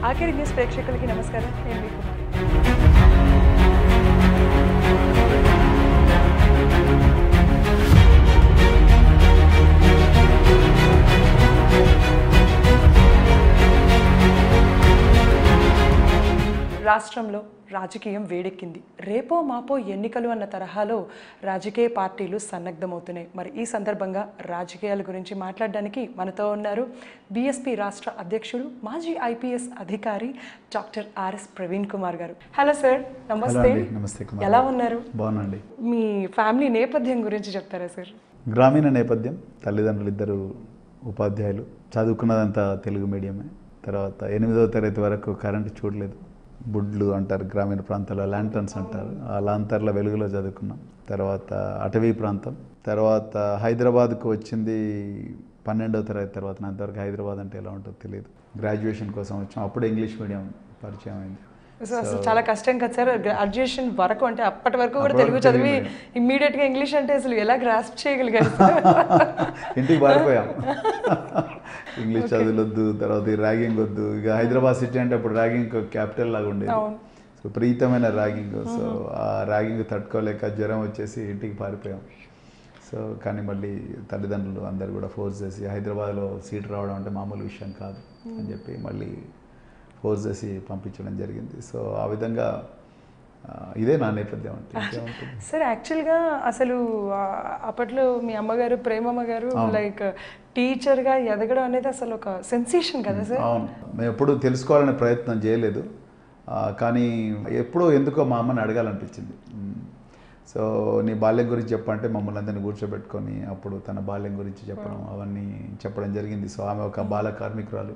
ఆఖరి న్యూస్ ప్రేక్షకులకి నమస్కారం నేను మీ కుమారి రాష్ట్రంలో రాజకీయం వేడెక్కింది రేపో మాపో ఎన్నికలు అన్న తరహాలో రాజకీయ పార్టీలు సన్నద్ధమవుతున్నాయి మరి ఈ సందర్భంగా రాజకీయాల గురించి మాట్లాడడానికి మనతో ఉన్నారు బీఎస్పీ రాష్ట్ర అధ్యక్షుడు మాజీ ఐపీఎస్ అధికారి డాక్టర్ ఆర్ఎస్ ప్రవీణ్ కుమార్ గారు హలో సార్ హలో నమస్తే అండి నమస్తే కుమార్ ఎలా ఉన్నారు బాగున్నాండి మీ ఫ్యామిలీ నేపథ్యం గురించి చెప్తారా సార్ గ్రామీణ నేపథ్యం తల్లిదండ్రులు ఇద్దరు ఉపాధ్యాయులు చదువుకున్నదంతా తెలుగు మీడియమే తర్వాత ఎనిమిదవ తరగతి వరకు కరెంటు చూడలేదు బుడ్లు అంటారు గ్రామీణ ప్రాంతాల్లో ల్యాంటర్న్స్ అంటారు ఆ లాంతర్ల వెలుగులో చదువుకున్నాం తర్వాత అటవీ ప్రాంతం తర్వాత హైదరాబాద్కు వచ్చింది పన్నెండవ తరగతి తర్వాత నా అంతవరకు హైదరాబాద్ అంటే ఎలా ఉంటుందో తెలియదు గ్రాడ్యుయేషన్ కోసం వచ్చాం అప్పుడు ఇంగ్లీష్ మీడియం పరిచయం అయింది సో అసలు చాలా కష్టం కదా సార్ గ్రాడ్యుయేషన్ వరకు అంటే అప్పటి వరకు కూడా అప్పటి తెలుగు వరకు చదివి తెలుగు ఇమ్మీడియట్ గా ఇంగ్లీష్ అంటే అసలు ఎలా గ్రాస్ప్ చేయగలిగారు సార్? ఇంటికి పారిపోయాం ఇంగ్లీష్ చదువులొద్దు తర్వాత ఈ ర్యాగింగ్ వద్దు ఇక హైదరాబాద్ సిటీ అంటే అప్పుడు ర్యాగింగ్ క్యాపిటల్ లాగా ఉండేది అవును. సో ప్రీతమైన ర్యాగింగ్ సో ఆ ర్యాగింగ్ తట్టుకోలేక జ్వరం వచ్చేసి ఇంటికి పారిపోయాం సో కానీ మళ్ళీ తల్లిదండ్రులు అందరు కూడా ఫోర్స్ చేసి హైదరాబాద్లో సీట్ రావడం అంటే మామూలు విషయం కాదు అని చెప్పి మళ్ళీ ఫోర్స్ చేసి పంపించడం జరిగింది సో ఆ విధంగా ఆ, ఇదే నా నేపథ్యం అంటే ఇంకేముంటుంది సార్ యాక్చువల్గా అసలు ఆ, అప్పట్లో మీ అమ్మగారు ప్రేమమ్మ గారు లైక్ టీచర్గా ఎదగడం అనేది అసలు ఒక సెన్సేషన్ కదా సార్ అవును మేము ఎప్పుడు తెలుసుకోవాలనే ప్రయత్నం చేయలేదు ఆ, కానీ ఎప్పుడో ఎందుకో మా అమ్మని అడగాలనిపించింది మ్. సో నీ బాల్యం గురించి చెప్పంటే మమ్మల్ని అందరినీ కూర్చోబెట్టుకొని అప్పుడు తన బాల్యం గురించి చెప్పడం అవన్నీ చెప్పడం జరిగింది సో ఆమె ఒక బాల కార్మికురాలు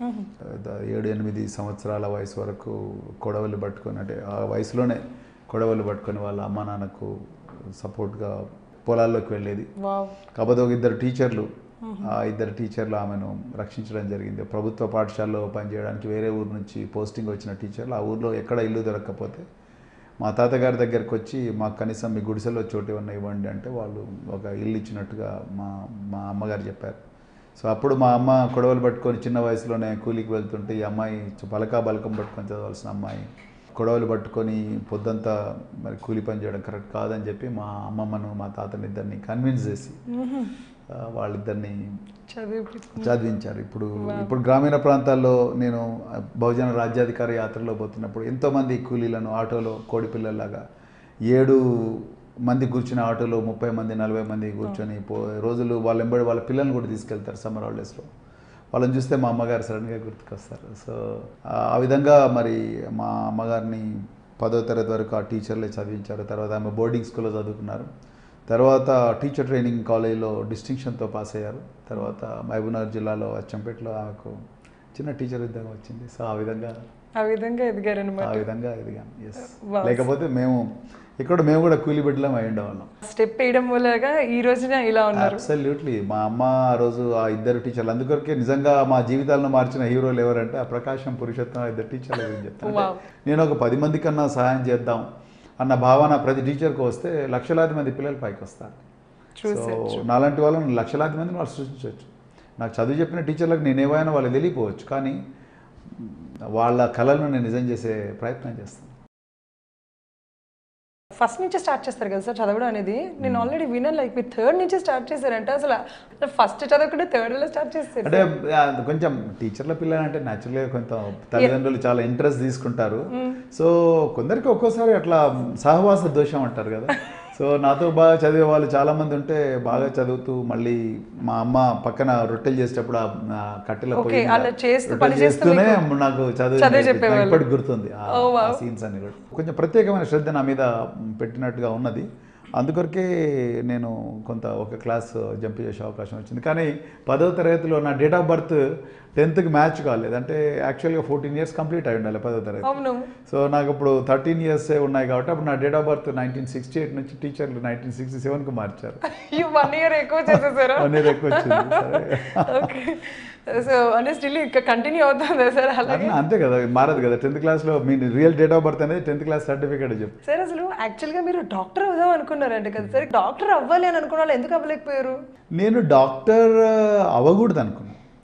ద- ఏడు ఎనిమిది సంవత్సరాల వయసు వరకు కొడవలు పట్టుకొని అంటే ఆ వయసులోనే కొడవలు పట్టుకొని వాళ్ళ అమ్మ నాన్నకు సపోర్ట్గా పొలాల్లోకి వెళ్ళేది వావ్ కాకపోతే ఒక ఇద్దరు టీచర్లు ఆ ఇద్దరు టీచర్లు ఆమెను రక్షించడం జరిగింది ప్రభుత్వ పాఠశాలలో పనిచేయడానికి వేరే ఊరు నుంచి పోస్టింగ్ వచ్చిన టీచర్లు ఆ ఊర్లో ఎక్కడ ఇల్లు దొరకకపోతే మా తాతగారి దగ్గరికి వచ్చి మాకు కనీసం మీ గుడిసెలో చోటు ఏమన్నా ఇవ్వండి అంటే వాళ్ళు ఒక ఇల్లు ఇచ్చినట్టుగా మా మా అమ్మగారు చెప్పారు సో అప్పుడు మా అమ్మ కొడవలు పట్టుకొని చిన్న వయసులోనే కూలికి వెళ్తుంటే ఈ అమ్మాయి బలకా బలకం పట్టుకొని చదవాల్సిన అమ్మాయి కొడవలు పట్టుకొని పొద్దంతా మరి కూలి పని చేయడం కరెక్ట్ కాదని చెప్పి మా అమ్మమ్మను మా తాతని ఇద్దరిని కన్విన్స్ చేసి ఆ, వాళ్ళిద్దరిని చదివి చదివించారు ఇప్పుడు ఇప్పుడు గ్రామీణ ప్రాంతాల్లో నేను ఆ, బహుజన రాజ్యాధికార యాత్రలో పోతున్నప్పుడు ఎంతోమంది కూలీలను ఆటోలో కోడి పిల్లల్లాగా ఏడు మంది కూర్చుని ఆటోలో ముప్పై మంది నలభై మంది కూర్చొని పో రోజులు వాళ్ళ వెంబడి వాళ్ళ పిల్లల్ని కూడా తీసుకెళ్తారు సమ్మర్ హాలిడేస్లో వాళ్ళని చూస్తే మా అమ్మగారు సడన్గా గుర్తుకొస్తారు సో ఆ ఆ విధంగా మరి మా అమ్మగారిని పదో తరగతి వరకు ఆ టీచర్లే చదివించారు తర్వాత ఆమె బోర్డింగ్ స్కూల్లో చదువుకున్నారు తర్వాత టీచర్ ట్రైనింగ్ కాలేజీలో డిస్టింక్షన్తో పాస్ అయ్యారు తర్వాత మహబూబ్నగర్ జిల్లాలో అచ్చంపేటలో ఆమెకు చిన్న టీచర్ ఉద్యోగం వచ్చింది సో ఆ విధంగా ఆ విధంగా ఎదిగారనమాట ఆ విధంగా ఎదిగాం ఎస్ Wow. లేకపోతే మేము ఇక్కడ మేము కూడా కూలి బిడ్డలం అయి ఉండేవాళ్ళం స్టెప్ వేయడం మూలంగా ఈ రోజున ఇలా ఉన్నారు అబ్సల్యూట్లీ మా అమ్మ ఆ రోజు ఆ ఇద్దరు టీచర్లు అందుకొరకే నిజంగా మా జీవితాలను మార్చిన హీరోలు ఎవరంటే ఆ ప్రకాశం పురుషోత్తం ఆ ఇద్దరు టీచర్ల గురించి చెప్తాను Wow. అంటే నేను ఒక పది మంది కన్నా సహాయం చేద్దాం అన్న భావన ప్రతి టీచర్కి వస్తే లక్షలాది మంది పిల్లలు పైకి వస్తారు True, సో sir, true. నాలాంటి వాళ్ళని లక్షలాది మందిని వాళ్ళు సృష్టించవచ్చు నాకు చదువు చెప్పిన టీచర్లకు నేను ఏమైనా వాళ్ళు తెలియకపోవచ్చు కానీ వాళ్ళ కళలను నేను నిజం చేసే ప్రయత్నం చేస్తాను ఫస్ట్ నుంచే స్టార్ట్ చేస్తారు కదా సార్ చదవడం అనేది నేను ఆల్రెడీ విన్నాను లైక్ మీరు థర్డ్ నుంచే స్టార్ట్ చేశారంటే అసలు ఫస్ట్ చదవకుండా థర్డ్ లో స్టార్ట్ చేస్తారు అంటే ఆ, కొంచెం టీచర్ల పిల్లలు అంటే న్యాచురల్గా కొంచెం తల్లిదండ్రులు చాలా ఇంట్రెస్ట్ తీసుకుంటారు సో కొందరికి ఒక్కోసారి అట్లా సహవాస దోషం అంటారు కదా సో నాతో బాగా చదివే వాళ్ళు చాలా మంది ఉంటే బాగా చదువుతూ మళ్ళీ మా అమ్మ పక్కన రొట్టెలు చేసేటప్పుడు ఆ ఆ కట్టెల Okay, పొయ్యి మీద అలా చేస్తూ, రొట్టెలు పని చేస్తూ చేస్తూనే మీకు నాకు చదువు చదివి నేర్పించారు. చెప్పేవాళ్ళు. ఇప్పటికి గుర్తుంది ఆ- Oh, wow. ఆ సీన్స్ అన్ని కూడా కొంచెం ప్రత్యేకమైన శ్రద్ధ నా మీద పెట్టినట్టుగా ఉన్నది అందుకొరకే నేను కొంత ఒక క్లాస్ జంప్ చేసే అవకాశం వచ్చింది కానీ పదవ తరగతిలో నా డేట్ ఆఫ్ బర్త్ టెన్త్కి మ్యాచ్ కాలేదు అంటే యాక్చువల్గా ఫోర్టీన్ ఇయర్స్ కంప్లీట్ అయి ఉండాలి పదవ తరగతి అవును సో నాకు ఇప్పుడు థర్టీన్ ఇయర్స్ ఉన్నాయి కాబట్టి అప్పుడు నా date of birth nineteen sixty eight నుంచి టీచర్లు నైన్టీన్ సిక్స్టీ సెవెన్కి మార్చారు ఈ వన్ ఇయర్ ఎక్కువ చేసేసారు వన్ ఇయర్ ఎక్కువ వచ్చింది సరే ఓకే సో అంటే స్టిల్ ఇంకా కంటిన్యూ అవుతుందా సార్ అలాగే అట్లా అంతే కదా మారదు కదా టెన్త్ క్లాస్లో మీ రియల్ డేట్ ఆఫ్ బర్త్ అనేది టెన్త్ క్లాస్ సర్టిఫికేట్ చెప్పు సార్ అసలు యాక్చువల్గా మీరు డాక్టర్ అవుదాం అనుకున్నారంట కదా సార్ డాక్టర్ అవ్వాలి అని అనుకున్న వాళ్ళు ఎందుకు అవ్వలేకపోయారు నేను డాక్టర్ అవ్వకూడదు అనుకున్నాను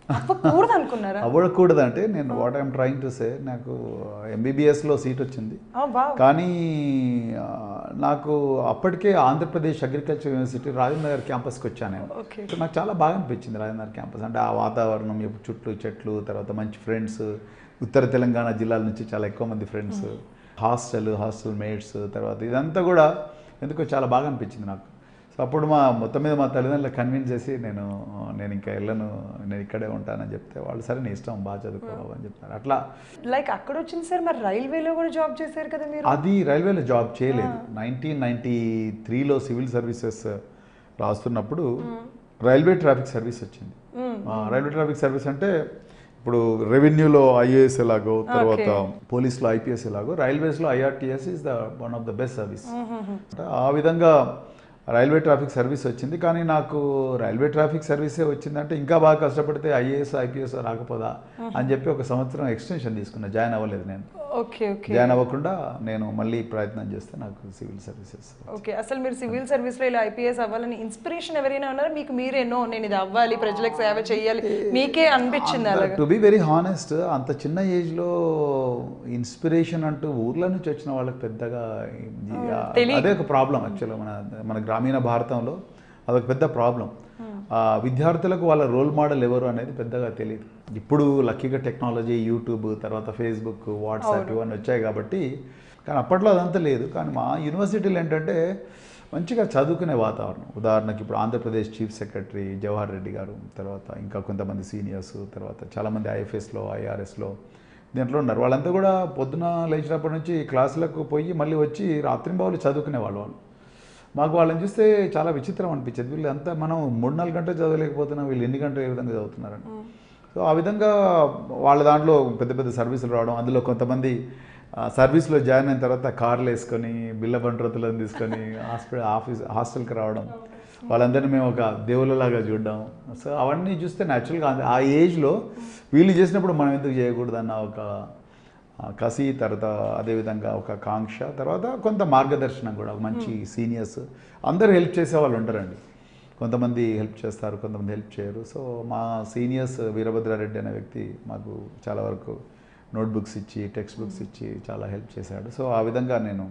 అవ్వకూడదు అనుకున్నారా అవ్వకూడదు అంటే నేను what I'm trying to say నాకు ఎంబీబీఎస్లో సీట్ వచ్చింది ఆ, వావ్. కానీ ఆ, నాకు అప్పటికే ఆంధ్రప్రదేశ్ అగ్రికల్చర్ యూనివర్సిటీ రాజేంద్ర నగర్ క్యాంపస్కి వచ్చాను నేను ఓకే సో నాకు చాలా బాగా అనిపించింది రాజేంద్ర నగర్ క్యాంపస్ అంటే ఆ వాతావరణం ఎప్పుడు చుట్టూ చెట్లు తర్వాత మంచి ఫ్రెండ్స్ ఉత్తర తెలంగాణ జిల్లాల నుంచి చాలా ఎక్కువ మంది ఫ్రెండ్స్ హాస్టల్ హాస్టల్ మేట్స్ తర్వాత ఇదంతా కూడా ఎందుకో చాలా బాగా అనిపించింది నాకు సో అప్పుడు మా మొత్తం మీద మా తల్లిదండ్రులు కన్విన్స్ చేసి నేను నేను ఇంకా వెళ్ళను నేను ఇక్కడే ఉంటానని చెప్తే వాళ్ళు సరే నీ ఇష్టం బాగా చదువుకోవాలి అని చెప్తారు అట్లా లైక్ అక్కడ వచ్చింది సార్ మరి రైల్వేలో కూడా జాబ్ చేశారు కదా మీరు అది రైల్వేలో జాబ్ చేయలేదు నైన్టీన్ నైన్టీ త్రీలో సివిల్ సర్వీసెస్ రాస్తున్నప్పుడు రైల్వే ట్రాఫిక్ సర్వీస్ వచ్చింది ఆ, రైల్వే ట్రాఫిక్ సర్వీస్ అంటే ఇప్పుడు రెవెన్యూలో ఐఏఎస్ ఎలాగో తర్వాత పోలీస్లో ఐపీఎస్ ఎలాగో రైల్వేస్లో I R T S is the one of the best service అంటే ఆ విధంగా రైల్వే ట్రాఫిక్ సర్వీస్ వచ్చింది కానీ నాకు రైల్వే ట్రాఫిక్ సర్వీసే వచ్చిందంటే ఇంకా బాగా కష్టపడితే ఐఏఎస్ ఐపీఎస్ రాకపోదా అని చెప్పి ఒక సంవత్సరం ఎక్స్టెన్షన్ తీసుకున్నా జాయిన్ అవ్వలేదు నేను ఓకే ఓకే జాయిన్ అవ్వకుండా నేను మళ్ళీ ప్రయత్నం చేస్తే నాకు సివిల్ సర్వీసెస్ ఓకే అసలు మీరు సివిల్ సర్వీస్లో ఇలా ఐపీఎస్ అవ్వాలని ఇన్స్పిరేషన్ ఎవరైనా ఉన్నారా మీకు మీరే నో నేను ఇది అవ్వాలి ప్రజలకు సేవ చేయాలి మీకే అనిపించింది అలాగా టు బి వెరీ హానెస్ట్ అంత చిన్న ఏజ్లో ఇన్స్పిరేషన్ అంటూ ఊర్ల నుంచి వచ్చిన వాళ్ళకి పెద్దగా ఈ- అదే ఒక ప్రాబ్లం యాక్చువల్గా మన మన గ్రామీణ భారతంలో అదొక పెద్ద ప్రాబ్లం విద్యార్థులకు వాళ్ళ రోల్ మోడల్ ఎవరు అనేది పెద్దగా తెలియదు ఇప్పుడు లక్కీగా టెక్నాలజీ యూట్యూబ్ తర్వాత ఫేస్బుక్ వాట్సాప్ ఇవన్నీ వచ్చాయి కాబట్టి కానీ అప్పట్లో అదంతా లేదు కానీ మా యూనివర్సిటీలు ఏంటంటే మంచిగా చదువుకునే వాతావరణం ఉదాహరణకి ఇప్పుడు ఆంధ్రప్రదేశ్ చీఫ్ సెక్రటరీ జవహర్ రెడ్డి గారు తర్వాత ఇంకా కొంతమంది సీనియర్స్ తర్వాత చాలామంది ఐఎఫ్ఎస్లో ఐఆర్ఎస్లో దీంట్లో ఉన్నారు వాళ్ళంతా కూడా పొద్దున లేచినప్పటి నుంచి క్లాసులకు పోయి మళ్ళీ వచ్చి రాత్రింబావులు చదువుకునే వాళ్ళు వాళ్ళు మాకు వాళ్ళని చూస్తే చాలా విచిత్రం అనిపించేది వీళ్ళు అంతా మనం మూడు నాలుగు గంటలు చదవలేకపోతున్నాం వీళ్ళు ఎన్ని గంటలు ఏ విధంగా చదువుతున్నారని సో ఆ విధంగా వాళ్ళ దాంట్లో పెద్ద పెద్ద సర్వీసులు రావడం అందులో కొంతమంది ఆ, సర్వీస్లో జాయిన్ అయిన తర్వాత కార్లు వేసుకొని బిల్ల బంట్రోతులను తీసుకొని హాస్పిటల్ ఆఫీస్ హాస్టల్కి రావడం వాళ్ళందరినీ మేము ఒక దేవుళ్ళలాగా చూడడం సో అవన్నీ చూస్తే న్యాచురల్గా ఆ ఏజ్లో వీళ్ళు చేసినప్పుడు మనం ఎందుకు చేయకూడదు అన్న ఒక ఆ, కసి తర్వాత అదేవిధంగా ఒక కాంక్ష తర్వాత కొంత మార్గదర్శనం కూడా ఒక మంచి సీనియర్స్ అందరూ హెల్ప్ చేసే వాళ్ళు ఉంటారండి కొంతమంది హెల్ప్ చేస్తారు కొంతమంది హెల్ప్ చేయరు సో మా సీనియర్స్ వీరభద్రారెడ్డి అనే వ్యక్తి మాకు చాలా వరకు నోట్బుక్స్ ఇచ్చి టెక్స్ట్ బుక్స్ ఇచ్చి చాలా హెల్ప్ చేశాడు సో ఆ విధంగా నేను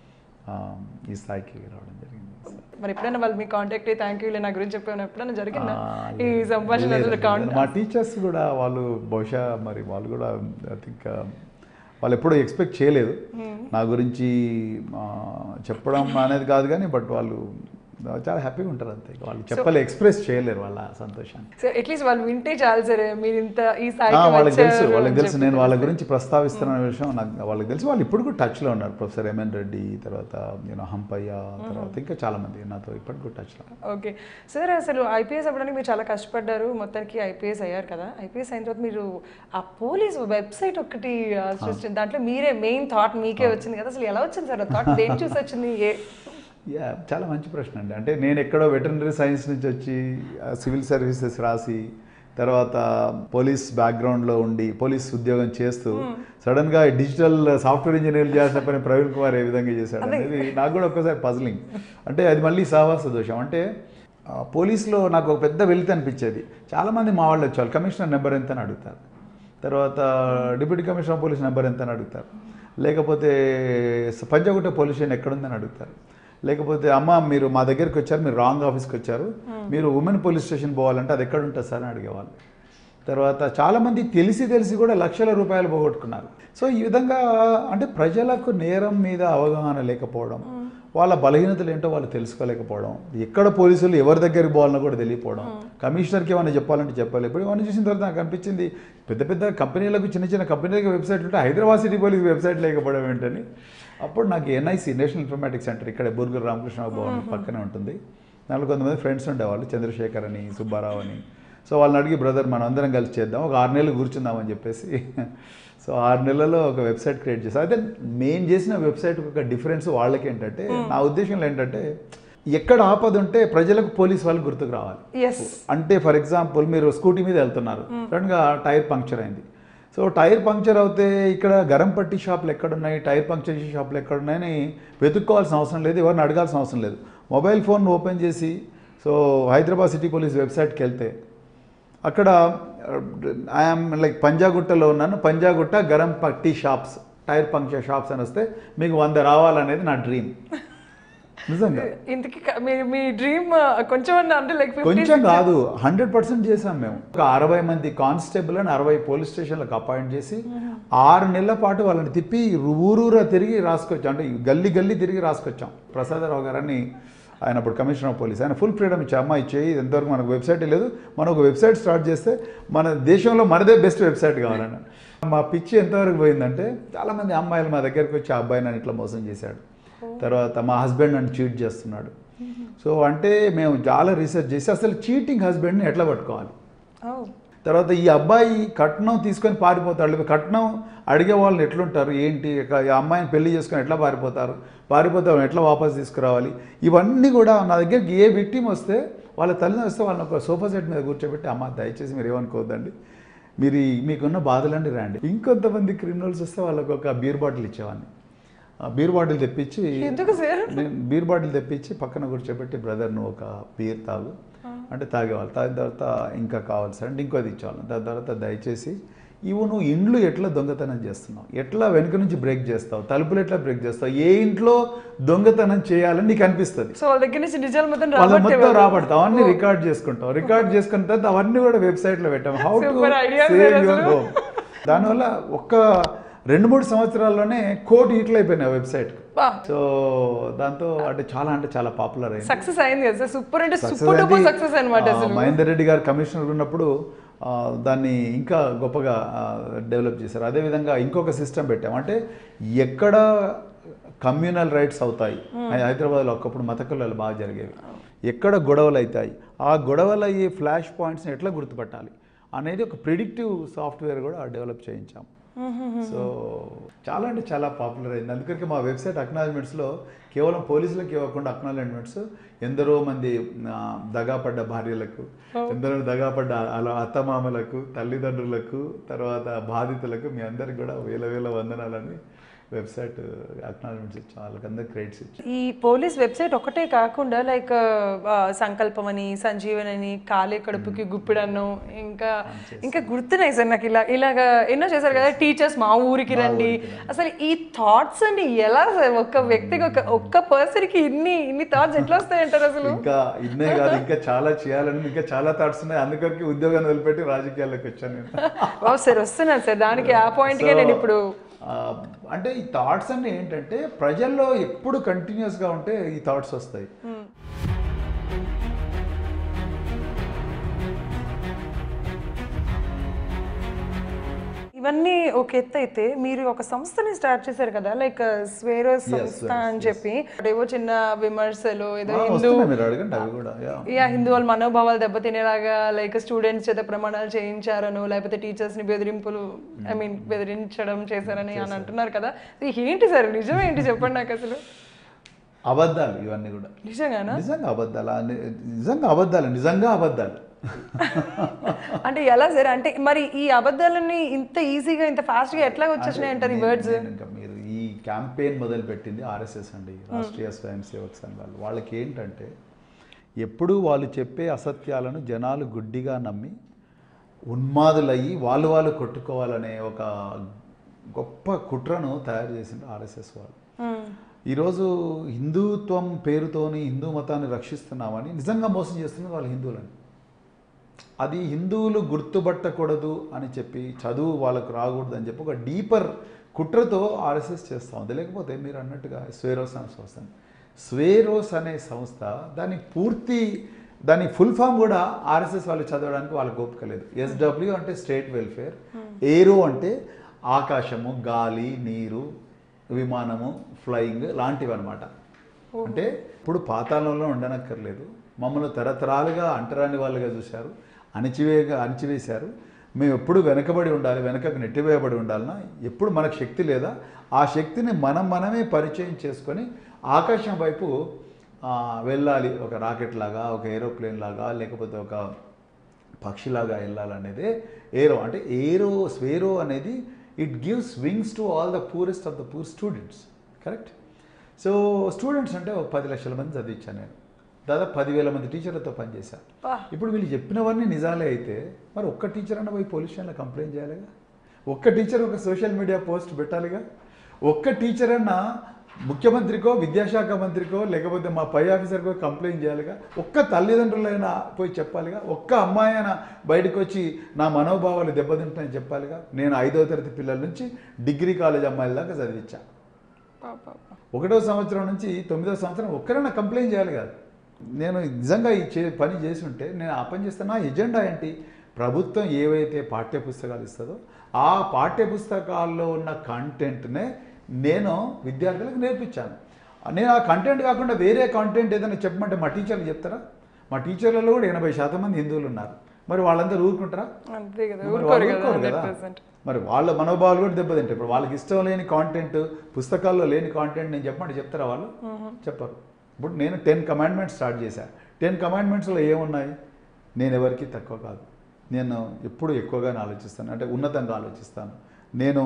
ఆ, ఈ స్థాయికి రావడం జరిగింది మరి ఎప్పుడైనా వాళ్ళు మీ కాంటాక్ట్ అయ్యి థ్యాంక్ యూ నా గురించి చెప్పాను ఎప్పుడైనా జరిగిందా ఆ, ఈ లేదు, సంభాషణ లేదు, అసలు లేదు. కాంటాక్ట్ మా టీచర్స్ కూడా వాళ్ళు బహుశా మరి వాళ్ళు కూడా ఐ థింక్ వాళ్ళు ఎప్పుడూ ఎక్స్పెక్ట్ చేయలేదు నా గురించి ఆ, చెప్పడం అనేది కాదు కానీ బట్ వాళ్ళు చాలా హ్యాపీగా ఉంటారు అంతే ఇక వాళ్ళు చెప్పలే ఎక్స్ప్రెస్ చేయలేరు వాళ్ళ సంతోషాన్ని సో అట్లీస్ట్ వాళ్ళు వింటే చాలు సరే మీరు ఇంత ఈ ఆ, స్థాయికి వాళ్ళకి తెలుసు వచ్చారు వాళ్ళకి అని తెలుసు చెప్పి నేను వాళ్ళ గురించి ప్రస్తావిస్తున్న విషయం నాకు వాళ్ళకి తెలుసు వాళ్ళు ఇప్పుడు కూడా టచ్లో ఉన్నారు ప్రొఫెసర్ ఎంఎన్ రెడ్డి తర్వాత నేను హంపయ్య తర్వాత ఇంకా చాలా మంది నాతో ఇప్పటికి కూడా టచ్లో ఓకే సార్ అసలు ఐపీఎస్ అవ్వడానికి మీరు చాలా కష్టపడ్డారు మొత్తానికి ఐపీఎస్ అయ్యారు కదా ఐపీఎస్ అయిన తర్వాత మీరు ఆ పోలీస్ వెబ్సైట్ ఒకటి ఆ, సృష్టి దాంట్లో మీరే మెయిన్ థాట్ మీకే వచ్చింది కదా అసలు ఎలా వచ్చింది సార్ ఆ థాట్ దేని చూసి వచ్చింది ఏ యా చాలా మంచి ప్రశ్న అండి అంటే నేను ఎక్కడో వెటర్నరీ సైన్స్ నుంచి వచ్చి సివిల్ సర్వీసెస్ రాసి తర్వాత పోలీస్ బ్యాక్గ్రౌండ్లో ఉండి పోలీస్ ఉద్యోగం చేస్తూ సడన్గా డిజిటల్ సాఫ్ట్వేర్ ఇంజనీర్ చేసిన పని ప్రవీణ్ కుమార్ ఏ విధంగా చేశాడు అనేది నాకు కూడా ఒక్కసారి పజిలింగ్ అంటే అది మళ్ళీ సావాస దోషం అంటే ఆ, పోలీస్లో నాకు ఒక పెద్ద వెలితి అనిపించేది చాలామంది మా వాళ్ళు వచ్చేవాళ్ళు కమిషనర్ నెంబర్ ఎంత అని అడుగుతారు తర్వాత deputy commissioner of police number ఎంత అని అడుగుతారు లేకపోతే పంజాగుట్ట పోలీస్ స్టేషన్ ఎక్కడుందని అడుగుతారు లేకపోతే అమ్మ మీరు మా దగ్గరికి వచ్చారు మీరు రాంగ్ ఆఫీస్కి వచ్చారు మీరు ఉమెన్ పోలీస్ స్టేషన్ పోవాలంటే అది ఎక్కడ ఉంటుంది సార్ అని అడిగేవాళ్ళు తర్వాత చాలామంది తెలిసి తెలిసి కూడా లక్షల రూపాయలు పోగొట్టుకున్నారు సో ఈ విధంగా అంటే ప్రజలకు నేరం మీద అవగాహన లేకపోవడం వాళ్ళ బలహీనతలు ఏంటో వాళ్ళు తెలుసుకోలేకపోవడం ఎక్కడ పోలీసులు ఎవరి దగ్గరికి పోవాలన్నా కూడా తెలియకపోవడం కమిషనర్కి ఏమైనా చెప్పాలంటే చెప్పాలి ఇప్పుడు ఇవన్నీ చూసిన తర్వాత నాకు అనిపించింది పెద్ద పెద్ద కంపెనీలకు చిన్న చిన్న కంపెనీలకు వెబ్సైట్ ఉంటే హైదరాబాద్ సిటీ పోలీస్ వెబ్సైట్ లేకపోవడం ఏంటని అప్పుడు నాకు ఎన్ఐసి నేషనల్ ఇన్ఫర్మేటిక్స్ సెంటర్ ఇక్కడ బుర్గర్ రామకృష్ణ భవన్ పక్కనే ఉంటుంది దాంట్లో కొంతమంది ఫ్రెండ్స్ ఉండేవాళ్ళు చంద్రశేఖర్ అని సుబ్బారావు అని సో వాళ్ళని అడిగి బ్రదర్ మనం అందరం కలిసి చేద్దాం ఒక ఆరు నెలలు కూర్చుందామని చెప్పేసి సో ఆరు నెలల్లో ఒక వెబ్సైట్ క్రియేట్ చేస్తాం అయితే మేము చేసిన వెబ్సైట్ ఒక డిఫరెన్స్ వాళ్ళకి ఏంటంటే నా ఉద్దేశంలో ఏంటంటే ఎక్కడ ఆపద ఉంటే ప్రజలకు పోలీస్ వాళ్ళు గుర్తుకు రావాలి ఎస్ అంటే ఫర్ ఎగ్జాంపుల్ మీరు స్కూటీ మీద వెళ్తున్నారు సడన్గా టైర్ పంక్చర్ అయింది సో టైర్ పంక్చర్ అవుతే ఇక్కడ గరం పట్టి షాపులు ఎక్కడున్నాయి టైర్ పంక్చర్ చేసే షాపులు ఎక్కడున్నాయని వెతుక్కోవాల్సిన అవసరం లేదు ఎవరిని అడగాల్సిన అవసరం లేదు మొబైల్ ఫోన్ ఓపెన్ చేసి సో హైదరాబాద్ సిటీ పోలీస్ వెబ్సైట్కి వెళ్తే అక్కడ ఐఎమ్ లైక్ పంజాగుట్టలో ఉన్నాను పంజాగుట్ట గరం పట్టి షాప్స్ టైర్ పంక్చర్ షాప్స్ అని వస్తే మీకు వంద రావాలనేది నా డ్రీమ్ నిజంగా ఇంతకి క- మీ మీ డ్రీమ్ కొంచెం అన్న అంటే లైక్ కొంచెం కాదు హండ్రెడ్ పర్సెంట్ చేసాం మేము ఒక అరవై మంది కానిస్టేబుల్ అని అరవై పోలీస్ స్టేషన్లకు అపాయింట్ చేసి ఆరు నెలల పాటు వాళ్ళని తిప్పి ఊరూరా తిరిగి రాసుకొచ్చాం అంటే గల్లీ గల్లీ తిరిగి రాసుకొచ్చాం ప్రసాదరావు గారని ఆయన అప్పుడు కమిషనర్ ఆఫ్ పోలీస్ ఆయన ఫుల్ ఫ్రీడమ్ ఇచ్చా అమ్మాయి చేయి ఎంతవరకు మనకు వెబ్సైట్ లేదు మనం ఒక వెబ్సైట్ స్టార్ట్ చేస్తే మన దేశంలో మనదే బెస్ట్ వెబ్సైట్ కావాలన్న మా పిచ్చి ఎంతవరకు పోయిందంటే చాలామంది అమ్మాయిలు మా దగ్గరికి వచ్చి ఆ అబ్బాయి నన్ను ఇట్లా మోసం చేశాడు తర్వాత మా హస్బెండ్ నన్ను చీట్ చేస్తున్నాడు సో అంటే మేము చాలా రీసెర్చ్ చేసి అసలు చీటింగ్ హస్బెండ్ని ఎట్లా పట్టుకోవాలి తర్వాత ఈ అబ్బాయి కట్నం తీసుకొని పారిపోతాడు కట్నం అడిగే వాళ్ళని ఎట్లుంటారు ఏంటి ఇక ఈ అమ్మాయిని పెళ్లి చేసుకొని ఎట్లా పారిపోతారు పారిపోతే వాళ్ళని ఎట్లా వాపస్ తీసుకురావాలి ఇవన్నీ కూడా నా దగ్గరికి ఏ విక్టిమ్ వస్తే వాళ్ళ తల్లిని వస్తే వాళ్ళని ఒక సోఫా సెట్ మీద కూర్చోబెట్టి అమ్మ దయచేసి మీరు ఏమనుకోవద్దండి మీరు ఈ- మీకున్న బాధలన్నీ రండి ఇంకొంతమంది క్రిమినల్స్ వస్తే వాళ్ళకి ఒక బీర్ బాటిల్ ఇచ్చేవాడిని ఆ బీర్ బాటిల్ తెప్పించి ఎందుకు సార్ నేను బీర్ బాటిల్ తెప్పించి పక్కన కూర్చోబెట్టి బ్రదర్ నువ్వు ఒక బీర్ తాగు అంటే తాగేవాళ్ళు తాగిన తర్వాత ఇంకా కావాలి సార్ అంటే ఇంకోది ఇచ్చేవాళ్ళం దాని తర్వాత దయచేసి ఇవి నువ్వు ఇండ్లు ఎట్లా దొంగతనం చేస్తున్నావు ఎట్లా వెనుక నుంచి బ్రేక్ చేస్తావు తలుపులు ఎట్లా బ్రేక్ చేస్తావు ఏ ఇంట్లో దొంగతనం చేయాలని నీకు అనిపిస్తుంది సో వాళ్ళ దగ్గర నుంచి నిజాలు మొత్తం వాళ్ళ మొత్తం రాబట్టే రాబడతాం అవన్నీ రికార్డ్ చేసుకుంటాం రికార్డ్ చేసుకున్న తర్వాత అవన్నీ కూడా వెబ్సైట్ లో పెట్టాం how to Super idea save sir your అసలు. హోమ్ దానివల్ల ఒక్క రెండు మూడు సంవత్సరాల్లోనే కోటి హిట్లు అయిపోయినాయి వెబ్సైట్ బా సో దాంతో అంటే చాలా అంటే చాలా పాపులర్ అయింది సక్సెస్ అయింది కదా సార్ సూపర్ అంటే Success సూపర్ డూపర్ అయింది. సక్సెస్ అనమాట ఆ, అసలు మహేందర్ రెడ్డి గారు కమిషనర్ ఉన్నప్పుడు ఆ, దాన్ని ఇంకా గొప్పగా డెవలప్ చేశారు అదేవిధంగా ఇంకొక సిస్టమ్ పెట్టాం అంటే ఎక్కడ కమ్యూనల్ రైట్స్ అవుతాయి హైదరాబాద్లో ఒకప్పుడు మత కళలు బాగా జరిగేవి ఎక్కడ గొడవలు అవుతాయి ఆ గొడవలు అయ్యే ఫ్లాష్ పాయింట్స్ని ఎట్లా గుర్తుపట్టాలి అనేది ఒక ప్రిడిక్టివ్ సాఫ్ట్వేర్ కూడా డెవలప్ చేయించాం సో చాలా అంటే చాలా పాపులర్ అయింది అందుకని మా వెబ్సైట్ అక్నాలజ్మెంట్స్లో కేవలం పోలీసులకు ఇవ్వకుండా అక్నాలజ్మెంట్స్ ఎందరో మంది ఆ, దగాపడ్డ భార్యలకు ఎందరో దగాపడ్డ అలా అత్తమామలకు తల్లిదండ్రులకు తర్వాత బాధితులకు మీ అందరికి కూడా వేల వేల వందనాలని వెబ్సైట్ అక్నాలజ్మెంట్స్ ఇచ్చాం వాళ్ళకందరికి క్రెడిట్స్ ఇచ్చాం ఈ పోలీస్ వెబ్సైట్ ఒకటే కాకుండా లైక్ సంకల్పం అని సంజీవన్ అని కాలే కడుపుకి గుప్పిడన్ను ఇంకా ఇంకా గుర్తున్నాయి సార్ నాకు ఇలా ఇలాగా ఎన్నో చేశారు కదా టీచర్స్ మా ఊరికి రండి అసలు ఈ థాట్స్ అండి ఎలా సార్ ఒక్క వ్యక్తికి ఒక ఒక్క పర్సన్ కి ఇన్ని ఇన్ని థాట్స్ ఎట్లా వస్తాయంటారు అసలు ఇంకా ఇన్నే కాదు ఇంకా చాలా చేయాలని ఇంకా చాలా థాట్స్ ఉన్నాయి అందుకని ఉద్యోగాన్ని వదిలిపెట్టి రాజకీయాల్లోకి వచ్చాను నేను వావ్ సార్ వస్తున్నాను సార్ దానికి ఆ పాయింట్ కే నేను ఇప్పుడు ఆ, అంటే ఈ థాట్స్ అన్ని ఏంటంటే ప్రజల్లో ఎప్పుడు కంటిన్యూస్గా ఉంటే ఈ థాట్స్ వస్తాయి ఇవన్నీ ఒక ఎత్తు అయితే మీరు ఒక సంస్థని స్టార్ట్ చేశారు కదా లైక్ స్వేరో సంస్థ yes, అని చెప్పి ఏవో చిన్న విమర్శలు ఏదో ఆ, హిందూ వస్తున్నాయి మీరు అడగండి అవి కూడా యా యా హిందూ వాళ్ళ మనోభావాలు దెబ్బతినేలాగా లైక్ స్టూడెంట్స్ చేత ప్రమాణాలు చేయించారను లేకపోతే టీచర్స్ ని బెదిరింపులు ఐ మీన్ బెదిరించడం చేశారని అని అంటున్నారు కదా ఇది ఏంటి సార్ నిజం ఏంటి చెప్పండి నాకు అసలు అబద్ధాలు ఇవన్నీ కూడా నిజంగానా నిజంగా అబద్ధాలు ఆ, ని- నిజంగా అబద్ధాలు నిజంగా అబద్ధాలు అంటే ఎలా సార్ అంటే మరి ఈ అబద్ధాలన్నీ ఇంత ఈజీగా ఇంత ఫాస్ట్ గా ఎట్లా వచ్చేసినాయి అంటారు ఈ నేను- వర్డ్స్ నేను ఇంకా మీరు ఈ క్యాంపెయిన్ మొదలు పెట్టింది ఆర్ఎస్ఎస్ అండి రాష్ట్రీయ స్వయం సేవక్ సంఘాలు వాళ్ళకి ఏంటంటే ఎప్పుడూ వాళ్ళు చెప్పే అసత్యాలను జనాలు గుడ్డిగా నమ్మి ఉన్మాదులయ్యి వాళ్ళు వాళ్ళు కొట్టుకోవాలనే ఒక గొప్ప కుట్రను తయారు చేసింది ఆర్ఎస్ఎస్ వాళ్ళు ఈరోజు హిందుత్వం పేరుతోని హిందూ మతాన్ని రక్షిస్తున్నామని నిజంగా మోసం చేస్తున్నది వాళ్ళు హిందువులని అది హిందువులు గుర్తుపట్టకూడదు అని చెప్పి చదువు వాళ్ళకు రాకూడదు అని చెప్పి ఒక డీపర్ కుట్రతో ఆర్ఎస్ఎస్ చేస్తూ ఉంది లేకపోతే మీరు అన్నట్టుగా స్వేరోస్ అనే సంస్థ స్వేరోస్ అనే సంస్థ దాని పూర్తి దాని ఫుల్ ఫామ్ కూడా ఆర్ఎస్ఎస్ వాళ్ళు చదవడానికి వాళ్ళకి ఓపిక లేదు ఎస్డబ్ల్యూ అంటే స్టేట్ వెల్ఫేర్ ఏరో అంటే ఆకాశము గాలి నీరు విమానము ఫ్లయింగ్ లాంటివి అనమాట అంటే ఇప్పుడు పాతాళంలో ఉండనక్కర్లేదు మమ్మల్ని తరతరాలుగా అంటరాని వాళ్ళుగా చూశారు అణిచివేగా అణిచివేశారు మేము ఎప్పుడు వెనకబడి ఉండాలి వెనకకు నెట్టివేయబడి ఉండాలన్నా ఎప్పుడు మనకు శక్తి లేదా ఆ శక్తిని మనం మనమే పరిచయం చేసుకొని ఆకాశం వైపు ఆ, వెళ్ళాలి ఒక రాకెట్ లాగా ఒక ఏరోప్లేన్ లాగా లేకపోతే ఒక పక్షిలాగా వెళ్ళాలనేదే ఏరో అంటే ఏరో స్వేరో అనేది it gives wings to all the purest of the poor students correct so students అంటే ఒక పది లక్షల మంది చదివించాను నేను దాదాపు పదివేల మంది టీచర్లతో పనిచేశాను వా. ఇప్పుడు వీళ్ళు చెప్పినవన్నీ నిజాలే అయితే మరి ఒక్క టీచర్ అన్న పోయి పోలీస్ స్టేషన్లో కంప్లైంట్ చేయాలిగా ఒక్క టీచర్ ఒక సోషల్ మీడియా పోస్ట్ పెట్టాలిగా ఒక్క టీచర్ అన్న ముఖ్యమంత్రికో విద్యాశాఖ మంత్రికో లేకపోతే మా పై ఆఫీసర్కో కంప్లైంట్ చేయాలిగా ఒక్క తల్లిదండ్రులైనా పోయి చెప్పాలిగా ఒక్క అమ్మాయి అయినా బయటకు వచ్చి నా మనోభావాలు దెబ్బతింటాయని చెప్పాలిగా నేను ఐదవ తరగతి పిల్లల నుంచి డిగ్రీ కాలేజ్ అమ్మాయిల దాకా చదివించా ఒకటో సంవత్సరం నుంచి తొమ్మిదో సంవత్సరం ఒక్కరైనా కంప్లైంట్ చేయాలి కాదు నేను నిజంగా ఈ చే పని చేసి ఉంటే నేను ఆ పని చేస్తే నా ఎజెండా ఏంటి ప్రభుత్వం ఏవైతే పాఠ్య పుస్తకాలు ఇస్తుందో ఆ పాఠ్య పుస్తకాల్లో ఉన్న కంటెంట్నే నేను విద్యార్థులకు నేర్పించాను నేను ఆ కంటెంట్ కాకుండా వేరే కంటెంట్ ఏదైనా చెప్పమంటే మా టీచర్లు చెప్తారా మా టీచర్లలో కూడా ఎనభై శాతం మంది హిందువులు ఉన్నారు మరి వాళ్ళందరూ ఊరుకుంటారా అంతే కదా మరి ఊరుకోరు వాళ్ళు కదా ఊరుకోరు హండ్రెడ్ కదా. పర్సెంట్ మరి వాళ్ళ మనోభావాలు కూడా దెబ్బతింటాయి ఇప్పుడు వాళ్ళకి ఇష్టం లేని కాంటెంట్ పుస్తకాల్లో లేని కాంటెంట్ నేను చెప్పమంటే చెప్తారా వాళ్ళు చెప్పరు ఇప్పుడు నేను టెన్ కమాండ్మెంట్స్ స్టార్ట్ చేశాను టెన్ కమాండ్మెంట్స్లో ఏమున్నాయి నేను ఎవరికి తక్కువ కాదు నేను ఎప్పుడు ఎక్కువగానే ఆలోచిస్తాను అంటే ఉన్నతంగా ఆలోచిస్తాను నేను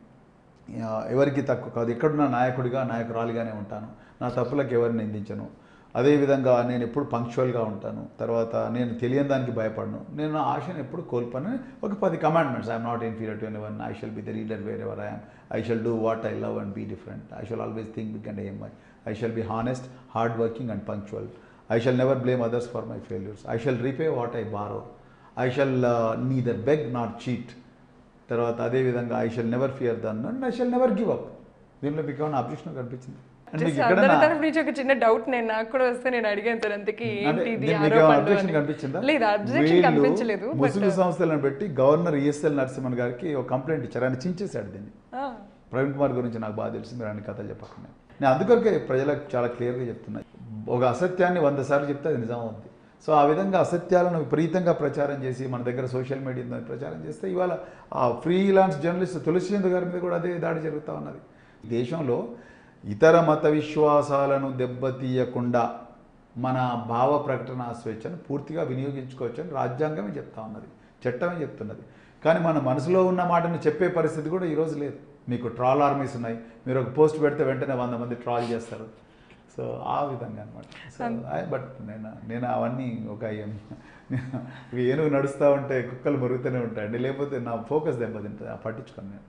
ఆ, ఎవరికి తక్కువ కాదు ఎక్కడున్న నాయకుడిగా నాయకురాలిగానే ఉంటాను నా తప్పులకు ఎవరిని నిందించను అదేవిధంగా నేను ఎప్పుడు పంక్చువల్గా ఉంటాను తర్వాత నేను తెలియని దానికి భయపడను నేను నా ఆశను ఎప్పుడు కోల్పోను ఒక పది commandments I'm not inferior to anyone I shall be the leader wherever I'm I shall do what I love and be different I shall always think big and aim my I shall be honest hard working and punctual I shall never blame others for my failures I shall repay what I borrow I shall neither beg not cheat తర్వాత అదేవిధంగా I shall never fear Dhan and I shall never give up దీనిలో మీకు ఏమైనా objection కనిపించింది అంటే మీకు Just అందరి ఎక్కడన్నా తరఫు నుంచి ఒక చిన్న డౌట్ నేను నాకు కూడా వస్తే నేను అడిగాను సార్ అంతకి అంటే ఏంటి ఇది దీనికి మీకు ఏమైనా ఆరోపణలు అబ్జెక్షన్ అని. కనిపించిందా లేదు అబ్జెక్షన్ వీళ్ళు కనిపించలేదు బట్ ముసుగు సంస్థలను పెట్టి గవర్నర్ ఈఎస్ఎల్ నరసింహన్ గారికి ఒక కంప్లైంట్ ఇచ్చారు ఆయన చించేశాడు దీన్ని ప్రవీణ్ కుమార్ గురించి నాకు బాగా తెలిసి మీరు అన్ని కథలు చెప్పకుండా నేను అందుకొరకే ప్రజలకు చాలా క్లియర్గా చెప్తున్నా ఒక అసత్యాన్ని వంద సార్లు చెప్తే అది నిజం అవుద్ది సో ఆ విధంగా అసత్యాలను విపరీతంగా ప్రచారం చేసి మన దగ్గర సోషల్ మీడియా ప్రచారం చేస్తే ఇవాళ ఆ ఫ్రీలాన్స్ జర్నలిస్ట్ తులసిచంద్ర గారి మీద కూడా అదే దాడి జరుగుతూ ఉన్నది దేశంలో ఇతర మత విశ్వాసాలను దెబ్బతీయకుండా మన భావ ప్రకటన స్వేచ్ఛను పూర్తిగా వినియోగించుకోవచ్చని రాజ్యాంగమే చెప్తా ఉన్నది చట్టమే చెప్తున్నది కానీ మన మనసులో ఉన్న మాటను చెప్పే పరిస్థితి కూడా ఈరోజు లేదు మీకు ట్రాల్ ఆర్మీస్ ఉన్నాయి మీరు ఒక పోస్ట్ పెడితే వెంటనే వంద మంది ట్రాల్ చేస్తారు సో ఆ విధంగా అనమాట సో బట్ నేను నేను అవన్నీ ఒక ఏం- ఇవి ఏనుగు నడుస్తూ ఉంటే కుక్కలు మరుగుతూనే ఉంటాయండి లేకపోతే నా ఫోకస్ దెబ్బతింటుంది ఆ పట్టించుకొని నేను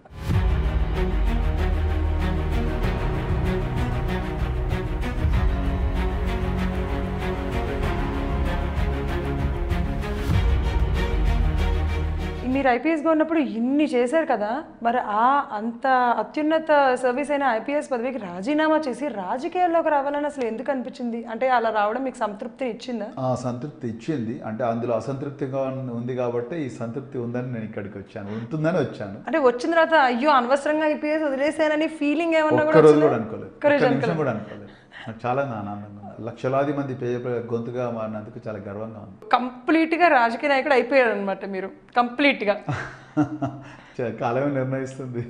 మీరు ఐపీఎస్గా ఉన్నప్పుడు ఇన్ని చేశారు కదా మరి ఆ అంత అత్యున్నత సర్వీస్ అయిన ఐపీఎస్ పదవికి రాజీనామా చేసి రాజకీయాల్లోకి రావాలని అసలు ఎందుకు అనిపించింది అంటే అలా రావడం మీకు సంతృప్తిని ఇచ్చిందా ఆ సంతృప్తి ఇచ్చింది అంటే అందులో అసంతృప్తిగా ఉంది కాబట్టి ఈ సంతృప్తి ఉందని నేను ఇక్కడికి వచ్చాను ఉంటుందని వచ్చాను అంటే వచ్చిన తర్వాత అయ్యో అనవసరంగా ఐపీఎస్ వదిలేసానని ఫీలింగ్ ఏమన్నా ఒక్క కూడా రోజు వచ్చిందా? కూడా అనుకోలేదు ఒక్క రోజు ఒక్క నిమిషం అనుకోలేదు. కూడా అనుకోలేదు నాకు చాలా ఆనందంగా ఉంది లక్షలాది మంది పేద ప్రజల గొంతుగా మారినందుకు చాలా గర్వంగా ఉంది కంప్లీట్ గా రాజకీయ నాయకుడు అయిపోయారు అనమాట మీరు కంప్లీట్ గా చ- కాలమే నిర్ణయిస్తుంది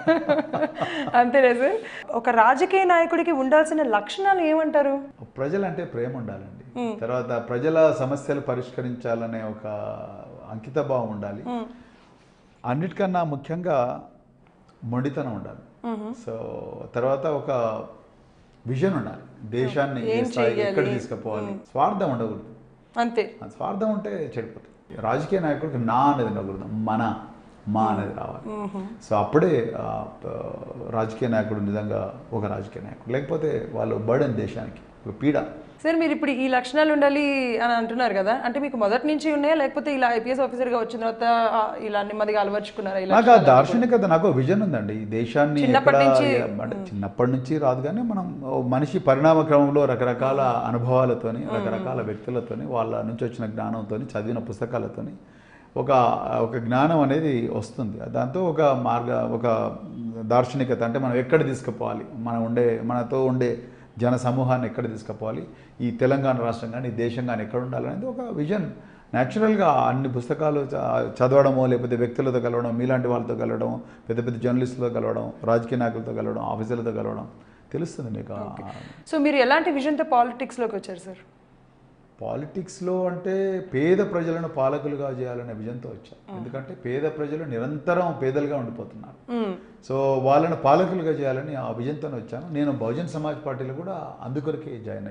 అంతేనా సార్ ఒక రాజకీయ నాయకుడికి ఉండాల్సిన లక్షణాలు ఏమంటారు ప్రజలంటే ప్రేమ ఉండాలండి తర్వాత ప్రజల సమస్యలు పరిష్కరించాలనే ఒక అంకిత భావం ఉండాలి అన్నిటికన్నా ముఖ్యంగా మొండితనం ఉండాలి సో తర్వాత ఒక విజన్ ఉండాలి దేశాన్ని ఏ ఏం స్థాయికి చెయ్యాలి? ఎక్కడ తీసుకుపోవాలి స్వార్థం ఉండకూడదు అంతే ఆ స్వార్థం ఉంటే చెడిపోతుంది రాజకీయ నాయకుడికి నా అనేది ఉండకూడదు మన మా అనేది రావాలి సో అప్పుడే ఆ, ప- రాజకీయ నాయకుడు నిజంగా ఒక రాజకీయ నాయకుడు లేకపోతే వాళ్ళు బర్డెన్ దేశానికి ఒక పీడ సార్ మీరు ఇప్పుడు ఈ లక్షణాలు ఉండాలి అని అంటున్నారు కదా అంటే మీకు మొదటి నుంచి ఉన్నాయా లేకపోతే ఇలా ఐపీఎస్ ఆఫీసర్గా వచ్చిన తర్వాత ఆ, ఇలా నెమ్మదిగా అలవర్చుకున్నారా ఇలా నాకు ఆ దార్శనికత నాకు విజన్ ఉందండి ఈ దేశాన్ని చిన్నప్పటి ఎక్కడ నుంచి- అంటే చిన్నప్పటి నుంచి రాదు కానీ మనం ఓ మనిషి పరిణామ క్రమంలో రకరకాల అనుభవాలతోని రకరకాల వ్యక్తులతోని వాళ్ళ నుంచి వచ్చిన జ్ఞానంతోని చదివిన పుస్తకాలతోని ఒక ఒక జ్ఞానం అనేది వస్తుంది దాంతో ఒక మార్గ ఒక దార్శనికత అంటే మనం ఎక్కడ తీసుకుపోవాలి మనం ఉండే మనతో ఉండే జన సమూహాన్ని ఎక్కడ తీసుకుపోవాలి ఈ తెలంగాణ రాష్ట్రం కానీ ఈ దేశం కానీ ఎక్కడ ఉండాలనేది ఒక విజన్ న్యాచురల్గా అన్ని పుస్తకాలు చ- చదవడమో లేకపోతే వ్యక్తులతో కలవడం మీలాంటి వాళ్ళతో కలవడం పెద్ద పెద్ద జర్నలిస్టులతో కలవడం రాజకీయ నాయకులతో కలవడం ఆఫీసర్లతో కలవడం తెలుస్తుంది మీకు ఆ- సో మీరు ఎలాంటి విజన్తో పాలిటిక్స్లోకి వచ్చారు సార్ పాలిటిక్స్లో అంటే పేద ప్రజలను పాలకులుగా చేయాలనే విజన్తో వచ్చా ఎందుకంటే పేద ప్రజలు నిరంతరం పేదలుగా ఉండిపోతున్నారు మ్మ్. సో వాళ్ళని పాలకులుగా చేయాలని ఆ విజన్తో వచ్చాను నేను బహుజన్ సమాజ్ పార్టీలో కూడా అందుకొరకే జాయిన్ అయ్యాను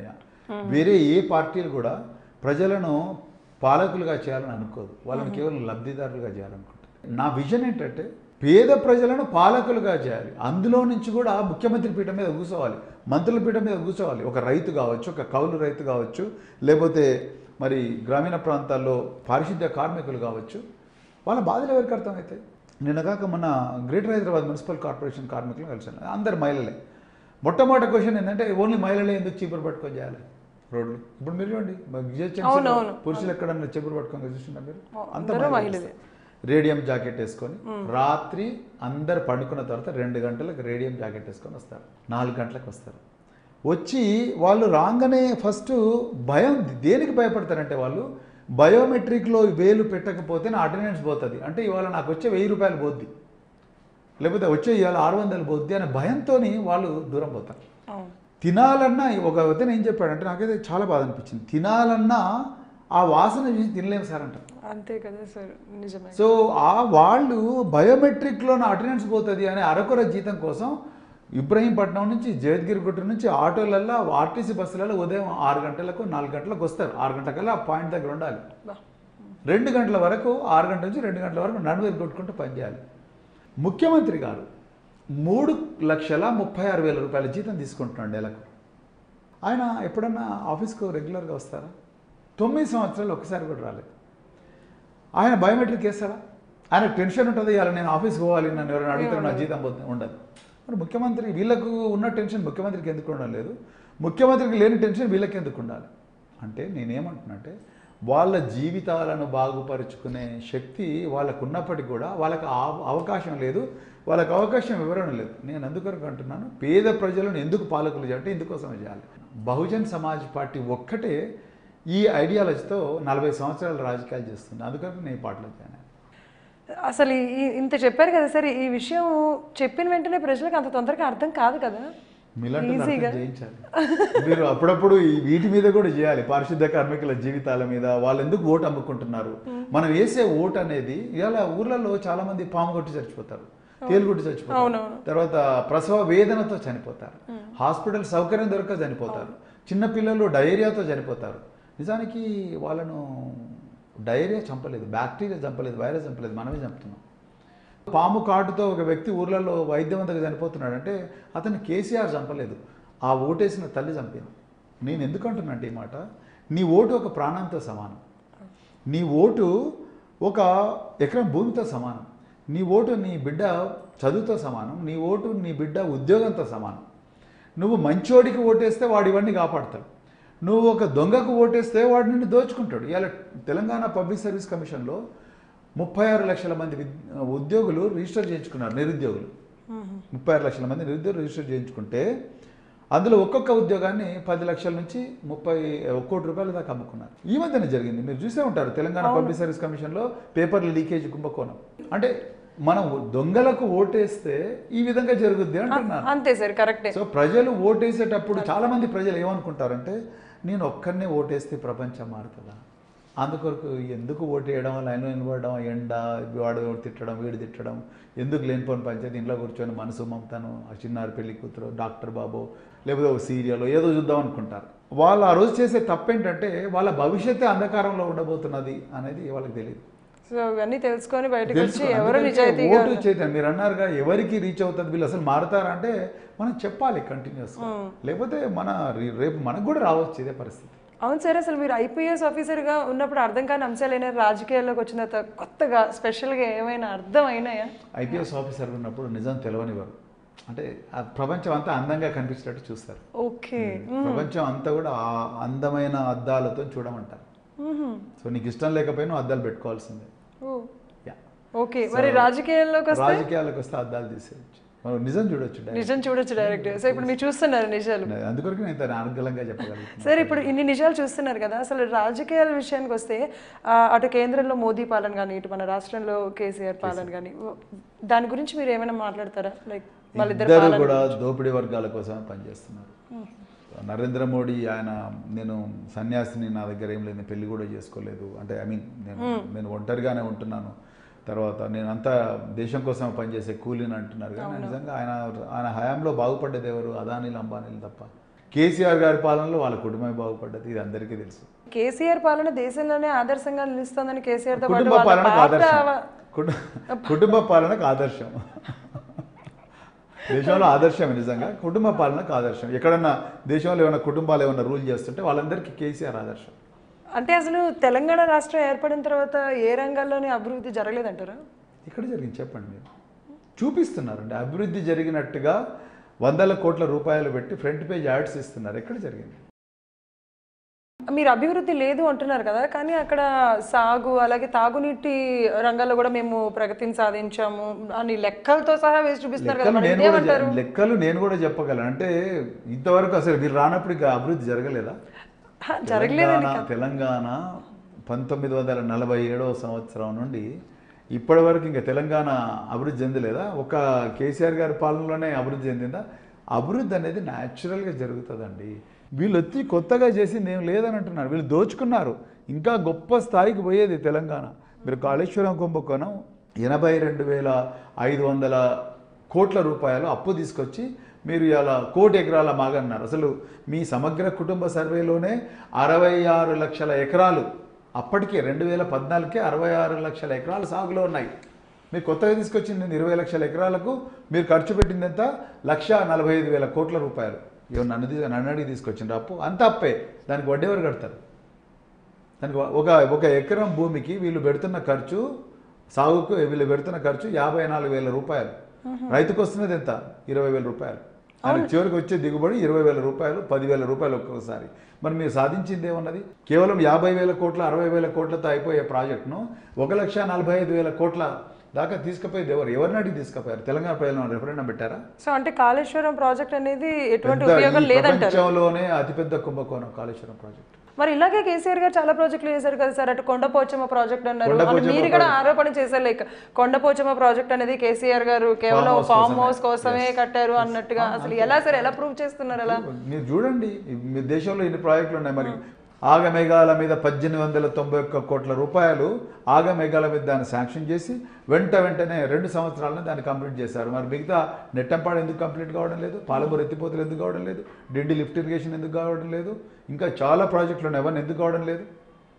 వేరే ఏ పార్టీలు కూడా ప్రజలను పాలకులుగా చేయాలని అనుకోదు వాళ్ళని కేవలం లబ్ధిదారులుగా చేయాలనుకుంటారు నా విజన్ ఏంటంటే పేద ప్రజలను పాలకులుగా చేయాలి అందులో నుంచి కూడా ముఖ్యమంత్రి పీఠం మీద కూర్చోవాలి మంత్రుల పీఠం మీద కూర్చోవాలి ఒక రైతు కావచ్చు ఒక కౌలు రైతు కావచ్చు లేకపోతే మరి గ్రామీణ ప్రాంతాల్లో పారిశుద్ధ్య కార్మికులు కావచ్చు వాళ్ళ బాధలు ఎవరికి అర్థమవుతాయి నిన్న కాక మన గ్రేటర్ హైదరాబాద్ మున్సిపల్ కార్పొరేషన్ కార్మికులు కలిసాను అందరు మహిళలే మొట్టమొదటి క్వశ్చన్ ఏంటంటే ఓన్లీ మహిళలే ఎందుకు చీపురు పట్టుకొని చేయాలి రోడ్లు ఇప్పుడు మీరు చూడండి మా GHMC లో అవునవును. పురుషులు ఎక్కడన్నా చీపురు పట్టుకొని చూస్తున్నారు మీరు అంత అందరూ మహిళలే మహిళలే. రేడియం జాకెట్ వేసుకొని రాత్రి అందరు పండుకున్న తర్వాత రెండు గంటలకు రేడియం జాకెట్ వేసుకొని వస్తారు నాలుగు గంటలకు వస్తారు వచ్చి వాళ్ళు రాగానే ఫస్ట్ భయం దేనికి భయపడతారంటే వాళ్ళు బయోమెట్రిక్లో వేలు పెట్టకపోతే నా అటెండెన్స్ పోతుంది అంటే ఇవాళ నాకు వచ్చే వెయ్యి రూపాయలు పోద్ది లేకపోతే వచ్చే ఇవాళ ఆరు వందలు పోద్ది అనే భయంతో వాళ్ళు దూరం పోతారు అవును తినాలన్నా ఒక అతను ఏం చెప్పాడంటే నాకైతే చాలా బాధ అనిపించింది తినాలన్నా ఆ వాసన చూసి తినలేము సార్ అంటారు అంతే కదా సార్ నిజమే సో ఆ వాళ్ళు బయోమెట్రిక్లో నా అటెండెన్స్ పోతుంది అనే అరకొర జీతం కోసం ఇబ్రహీంపట్నం నుంచి జయద్గిరి గుట్ట నుంచి ఆటోలల్లో ఆర్టీసీ బస్సులలో ఉదయం ఆరు గంటలకు నాలుగు గంటలకు వస్తారు ఆరు గంటలకల్లా ఆ పాయింట్ దగ్గర ఉండాలి బా. రెండు గంటల వరకు ఆరు గంటల నుంచి రెండు గంటల వరకు నడువేలు కొట్టుకుంటూ పనిచేయాలి ముఖ్యమంత్రి గారు మూడు లక్షల ముప్పై ఆరు వేల రూపాయల జీతం తీసుకుంటున్నాడు నెలకు ఆయన ఎప్పుడన్నా ఆఫీస్కు రెగ్యులర్గా వస్తారా తొమ్మిది సంవత్సరాలు ఒకసారి కూడా రాలేదు ఆయన బయోమెట్రిక్ వేస్తాడా ఆయన టెన్షన్ ఉంటుంది ఇవాళ నేను ఆఫీస్కి పోవాలి నన్ను ఎవరైనా అడుగుతారు నా జీతం పోతుంది ఉండదు మరి ముఖ్యమంత్రి వీళ్ళకు ఉన్న టెన్షన్ ముఖ్యమంత్రికి ఎందుకు ఉండడం లేదు ముఖ్యమంత్రికి లేని టెన్షన్ వీళ్ళకి ఎందుకు ఉండాలి అంటే నేనేమంటున్నానంటే వాళ్ళ జీవితాలను బాగుపరుచుకునే శక్తి వాళ్ళకు ఉన్నప్పటికీ కూడా వాళ్ళకి ఆ- అవకాశం లేదు వాళ్ళకి అవకాశం వివరణ లేదు నేను అందుకొరకు అంటున్నాను పేద ప్రజలను ఎందుకు పాలకులు చేయాలంటే ఇందుకోసమే చేయాలి బహుజన్ సమాజ్ పార్టీ ఒక్కటే ఈ ఐడియాలజీతో నలభై సంవత్సరాలు రాజకీయాలు చేస్తుంది అందుకని నేను ఈ పాటలు చేయను అసలు ఈ- ఈ- ఇంత చెప్పారు కదా సార్ ఈ విషయం చెప్పిన వెంటనే ప్రజలకు అంత తొందరగా అర్థం కాదు కదా మీలాంటి వాళ్ళని ఈజీగా. అర్థం చేయించాలి మీరు అప్పుడప్పుడు ఈ వీటి మీద కూడా చేయాలి పారిశుద్ధ కార్మికుల జీవితాల మీద వాళ్ళు ఎందుకు ఓటు అమ్ముకుంటున్నారు మనం వేసే ఓటు అనేది ఇవాళ ఊర్లలో చాలా మంది పాము కొట్టి చచ్చిపోతారు తేలుగుట్టి చచ్చిపోతారు అవునవును. తర్వాత ప్రసవ వేదనతో చనిపోతారు హాస్పిటల్ సౌకర్యం దొరక చనిపోతారు చిన్న పిల్లలు డయేరియాతో చనిపోతారు నిజానికి వాళ్ళను డయేరియా చంపలేదు బ్యాక్టీరియా చంపలేదు వైరస్ చంపలేదు మనమే చంపుతున్నాం పాము కాటుతో ఒక వ్యక్తి ఊర్లలో వైద్యవంతంగా చనిపోతున్నాడు అంటే అతను కేసీఆర్ చంపలేదు ఆ ఓటేసిన తల్లి చంపింది నేను ఎందుకు అంటున్నానంటే ఈ మాట నీ ఓటు ఒక ప్రాణంతో సమానం నీ ఓటు ఒక ఎకరం భూమితో సమానం నీ ఓటు నీ బిడ్డ చదువుతో సమానం నీ ఓటు నీ బిడ్డ ఉద్యోగంతో సమానం నువ్వు మంచోడికి ఓటేస్తే వాడు ఇవన్నీ కాపాడతాడు నువ్వు ఒక దొంగకు ఓటేస్తే వాడు నిన్ను దోచుకుంటాడు ఇలా తెలంగాణ పబ్లిక్ సర్వీస్ కమిషన్లో ముప్పై ఆరు లక్షల మంది విద్- ఉద్యోగులు రిజిస్టర్ చేయించుకున్నారు నిరుద్యోగులు ముప్పై ఆరు లక్షల మంది నిరుద్యోగులు రిజిస్టర్ చేయించుకుంటే అందులో ఒక్కొక్క ఉద్యోగాన్ని పది లక్షల నుంచి ముప్పై ఒక కోటి రూపాయల దాకా అమ్ముకున్నారు ఈ మధ్యన జరిగింది మీరు చూసే ఉంటారు తెలంగాణ పబ్లిక్ సర్వీస్ కమిషన్లో పేపర్ల లీకేజ్ కుంభకోణం అంటే మనం దొంగలకు ఓటేస్తే ఈ విధంగా జరుగుద్ది అంటున్నారు అంతే సార్ కరెక్టే సో ప్రజలు ఓటేసేటప్పుడు చాలా మంది ప్రజలు ఏమనుకుంటారంటే నేను ఒక్కరినే ఓటేస్తే ప్రపంచం మారుతుందా అందుకొరకు ఎందుకు ఓటేయడం లైన్ నిలబడడం ఎండ వాడు తిట్టడం వీడు తిట్టడం ఎందుకు లేనిపోని పంచాయతీ ఇంట్లో కూర్చొని మనసు మమతను ఆ చిన్నారి పెళ్లి కూతురు డాక్టర్ బాబు లేకపోతే ఒక సీరియల్ ఏదో చూద్దాం అనుకుంటారు వాళ్ళు ఆ రోజు చేసే తప్పేంటంటే వాళ్ళ భవిష్యత్తే అంధకారంలో ఉండబోతున్నది అనేది వాళ్ళకి తెలియదు సో ఇవన్నీ తెలుసుకొని బయటకు వచ్చి తెలుసుకో. ఎవరు అందుకే నిజాయితీగా ఓటు చైతన్యం మీరు అన్నారుగా ఎవరికి రీచ్ అవుతుంది వీళ్ళు అసలు మారుతారా అంటే మనం చెప్పాలి కంటిన్యూస్గా లేకపోతే మన రే- రేపు మనకు కూడా రావచ్చు ఇదే పరిస్థితి అవును సార్ అసలు మీరు ఐపీఎస్ ఆఫీసర్గా ఉన్నప్పుడు అర్థం కాని అంశాలైనా రాజకీయాల్లోకి వచ్చిన తర్వాత కొత్తగా స్పెషల్గా ఏమైనా అర్థం అయినాయా ఐపీఎస్ ఆఫీసర్ ఉన్నప్పుడు నిజం తెలవనివారు అంటే ఆ ప్రపంచం అంతా అందంగా కనిపించేటట్టు చూస్తారు ఓకే ప్రపంచం అంతా కూడా ఆ అందమైన అద్దాలతో చూడమంటారు సో నీకు ఇష్టం లేకపోయినా నువ్వు అద్దాలు పెట్టుకోవాల్సిందే యా ఓకే మరి రాజకీయాల్లోకి వస్తే రాజకీయాలకు వస్తే అద్దాలు తీసేయచ్చు మనం నిజం చూడొచ్చు direct. నిజం చూడొచ్చు డైరెక్ట్ సో ఇప్పుడు మీరు చూస్తున్నారు నిజాలు అందుకొరకు నేను ఇంత అనుకూలంగా చెప్పగలుగుతాను సార్ ఇప్పుడు ఇన్ని నిజాలు చూస్తున్నారు కదా అసలు రాజకీయాల విషయానికి వస్తే ఆ, అటు కేంద్రంలో మోదీ పాలన కానీ ఇటు మన రాష్ట్రంలో కేసీఆర్ పాలన కానీ దాని గురించి మీరు ఏమైనా మాట్లాడతారా లైక్ వాళ్ళిద్దరు ఇద్దరు పాలన కూడా దోపిడీ వర్గాల కోసమే పనిచేస్తున్నారు నరేంద్ర మోడీ ఆయన నేను సన్యాసిని నా దగ్గర ఏం లేదు నేను పెళ్లి కూడా చేసుకోలేదు అంటే ఐ మీన్ నేను నేను ఒంటరిగానే ఉంటున్నాను తర్వాత నేను అంతా దేశం కోసం పనిచేసే కూలీని అంటున్నారు కానీ నిజంగా ఆయన ఆయన హయాంలో బాగుపడ్డది ఎవరు అదానీలు అంబానీలు తప్ప కేసీఆర్ గారి పాలనలో వాళ్ళ కుటుంబమే బాగుపడ్డది ఇది అందరికీ తెలుసు కేసీఆర్ పాలన దేశంలోనే ఆదర్శంగా నిలుస్తుందని కేసీఆర్ తో పాటు కుటుంబ వాళ్ళ పాలనకు పాత్ర ఆదర్శం కుటుంబ కుటుంబ పాలనకు ఆదర్శం దేశంలో ఆదర్శం నిజంగా కుటుంబ పాలనకు ఆదర్శం ఎక్కడన్నా దేశంలో ఏమైనా కుటుంబాలు ఏమైనా రూల్ చేస్తుంటే వాళ్ళందరికీ కేసీఆర్ ఆదర్శం అంటే అసలు తెలంగాణ రాష్ట్రం ఏర్పడిన తర్వాత ఏ రంగాల్లోనే అభివృద్ధి జరగలేదంటారా ఎక్కడ జరిగింది చెప్పండి మీరు చూపిస్తున్నారండి అభివృద్ధి జరిగినట్టుగా వందల కోట్ల రూపాయలు పెట్టి ఫ్రంట్ పేజ్ యాడ్స్ ఇస్తున్నారు ఎక్కడ జరిగింది మీరు అభివృద్ధి లేదు అంటున్నారు కదా కానీ అక్కడ సాగు అలాగే తాగునీటి రంగాల్లో కూడా మేము ప్రగతిని సాధించాము అని లెక్కలతో సహా వేసి చూపిస్తున్నారు కదా లెక్కలు మరి నేను కూడా ఇదేమంటారు చె- లెక్కలు నేను కూడా చెప్పగలను అంటే ఇంతవరకు అసలు మీరు రానప్పుడు ఇక అభివృద్ధి జరగలేదా హ, జరగలేదని తెలంగాణ తెలంగాణ పంతొమ్మిది వందల నలభై ఏడవ సంవత్సరం నుండి ఇప్పటి వరకు ఇంకా తెలంగాణ అభివృద్ధి చెందలేదా ఒక కేసీఆర్ గారి పాలనలోనే అభివృద్ధి చెందిందా అభివృద్ధి అనేది న్యాచురల్గా జరుగుతుందండి వీళ్ళు వచ్చి కొత్తగా చేసింది ఏం లేదని అంటున్నారు వీళ్ళు దోచుకున్నారు ఇంకా గొప్ప స్థాయికి పోయేది తెలంగాణ మీరు కాళేశ్వరం కుంభకోణం ఎనభై రెండు వేల ఐదు వందల కోట్ల రూపాయలు అప్పు తీసుకొచ్చి మీరు ఇలా కోటి ఎకరాల మాగన్నారు అసలు మీ సమగ్ర కుటుంబ సర్వేలోనే అరవై ఆరు లక్షల ఎకరాలు అప్పటికే రెండు వేల పద్నాలుగుకే అరవై ఆరు లక్షల ఎకరాలు సాగులో ఉన్నాయి మీరు కొత్తగా తీసుకొచ్చింది ఇరవై లక్షల ఎకరాలకు మీరు ఖర్చు పెట్టింది ఎంత లక్ష నలభై ఐదు వేల కోట్ల రూపాయలు ఇవి నన్ను తీ- నన్ను అడిగి తీసుకొచ్చిండ్రు అప్పు అంత అప్పే దానికి వడ్డీ ఎవరు కడతారు దానికి ఒక ఒక ఎకరం భూమికి వీళ్ళు పెడుతున్న ఖర్చు సాగుకు వీళ్ళు పెడుతున్న ఖర్చు యాభై నాలుగు వేల రూపాయలు రైతుకు వస్తున్నది ఎంత ఇరవై వేల రూపాయలు ఆయన చివరికి వచ్చే దిగుబడి ఇరవై వేల రూపాయలు పదివేల రూపాయలు ఒక్కొక్కసారి మరి మీరు సాధించింది ఏమన్నది కేవలం యాభై వేల కోట్ల అరవై వేల కోట్లతో అయిపోయే ప్రాజెక్టును ఒక లక్ష నలభై ఐదు వేల కోట్ల దాకా తీసుకుపోయేది ఎవరు ఎవరిని అడిగి తీసుకుపోయారు తెలంగాణ ప్రజలను రెఫరెండం పెట్టారా సో అంటే కాళేశ్వరం ప్రాజెక్ట్ అనేది ఎటువంటి పెద్ద ఉపయోగం ఈ లేదంటారు ప్రపంచంలోనే అతిపెద్ద కుంభకోణం కాళేశ్వరం ప్రాజెక్టు మరి ఇలాగే కేసీఆర్ గారు చాలా ప్రాజెక్టులు చేశారు కదా సార్ అటు కొండపోచమ్మ ప్రాజెక్ట్ అన్నారు అని కొండపోచమ్మ మీరు కూడా ఆరోపణ చేశారు లైక్ కొండపోచమ్మ ప్రాజెక్ట్ అనేది కేసీఆర్ గారు కేవలం house ఫామ్ కోసమే. హౌస్ కోసమే కట్టారు అన్నట్టుగా అసలు ఎలా సార్ ఎలా ప్రూవ్ చేస్తున్నారు అలా మీరు చూడండి మీ దేశంలో ఇన్ని ప్రాజెక్టులు ఉన్నాయి మరి ఆగమేఘాల మీద పద్దెనిమిది వందల తొంభై ఒక్క కోట్ల రూపాయలు ఆగమేఘాల మీద దాన్ని శాంక్షన్ చేసి వెంట వెంటనే రెండు సంవత్సరాలను దాన్ని కంప్లీట్ చేశారు మరి మిగతా నెట్టంపాడు ఎందుకు కంప్లీట్ కావడం లేదు పాలమూరు ఎత్తిపోతలు ఎందుకు కావడం లేదు డిండి లిఫ్ట్ ఇరిగేషన్ ఎందుకు కావడం లేదు ఇంకా చాలా ప్రాజెక్టులు ఉన్నాయి అవన్నీ ఎందుకు కావడం లేదు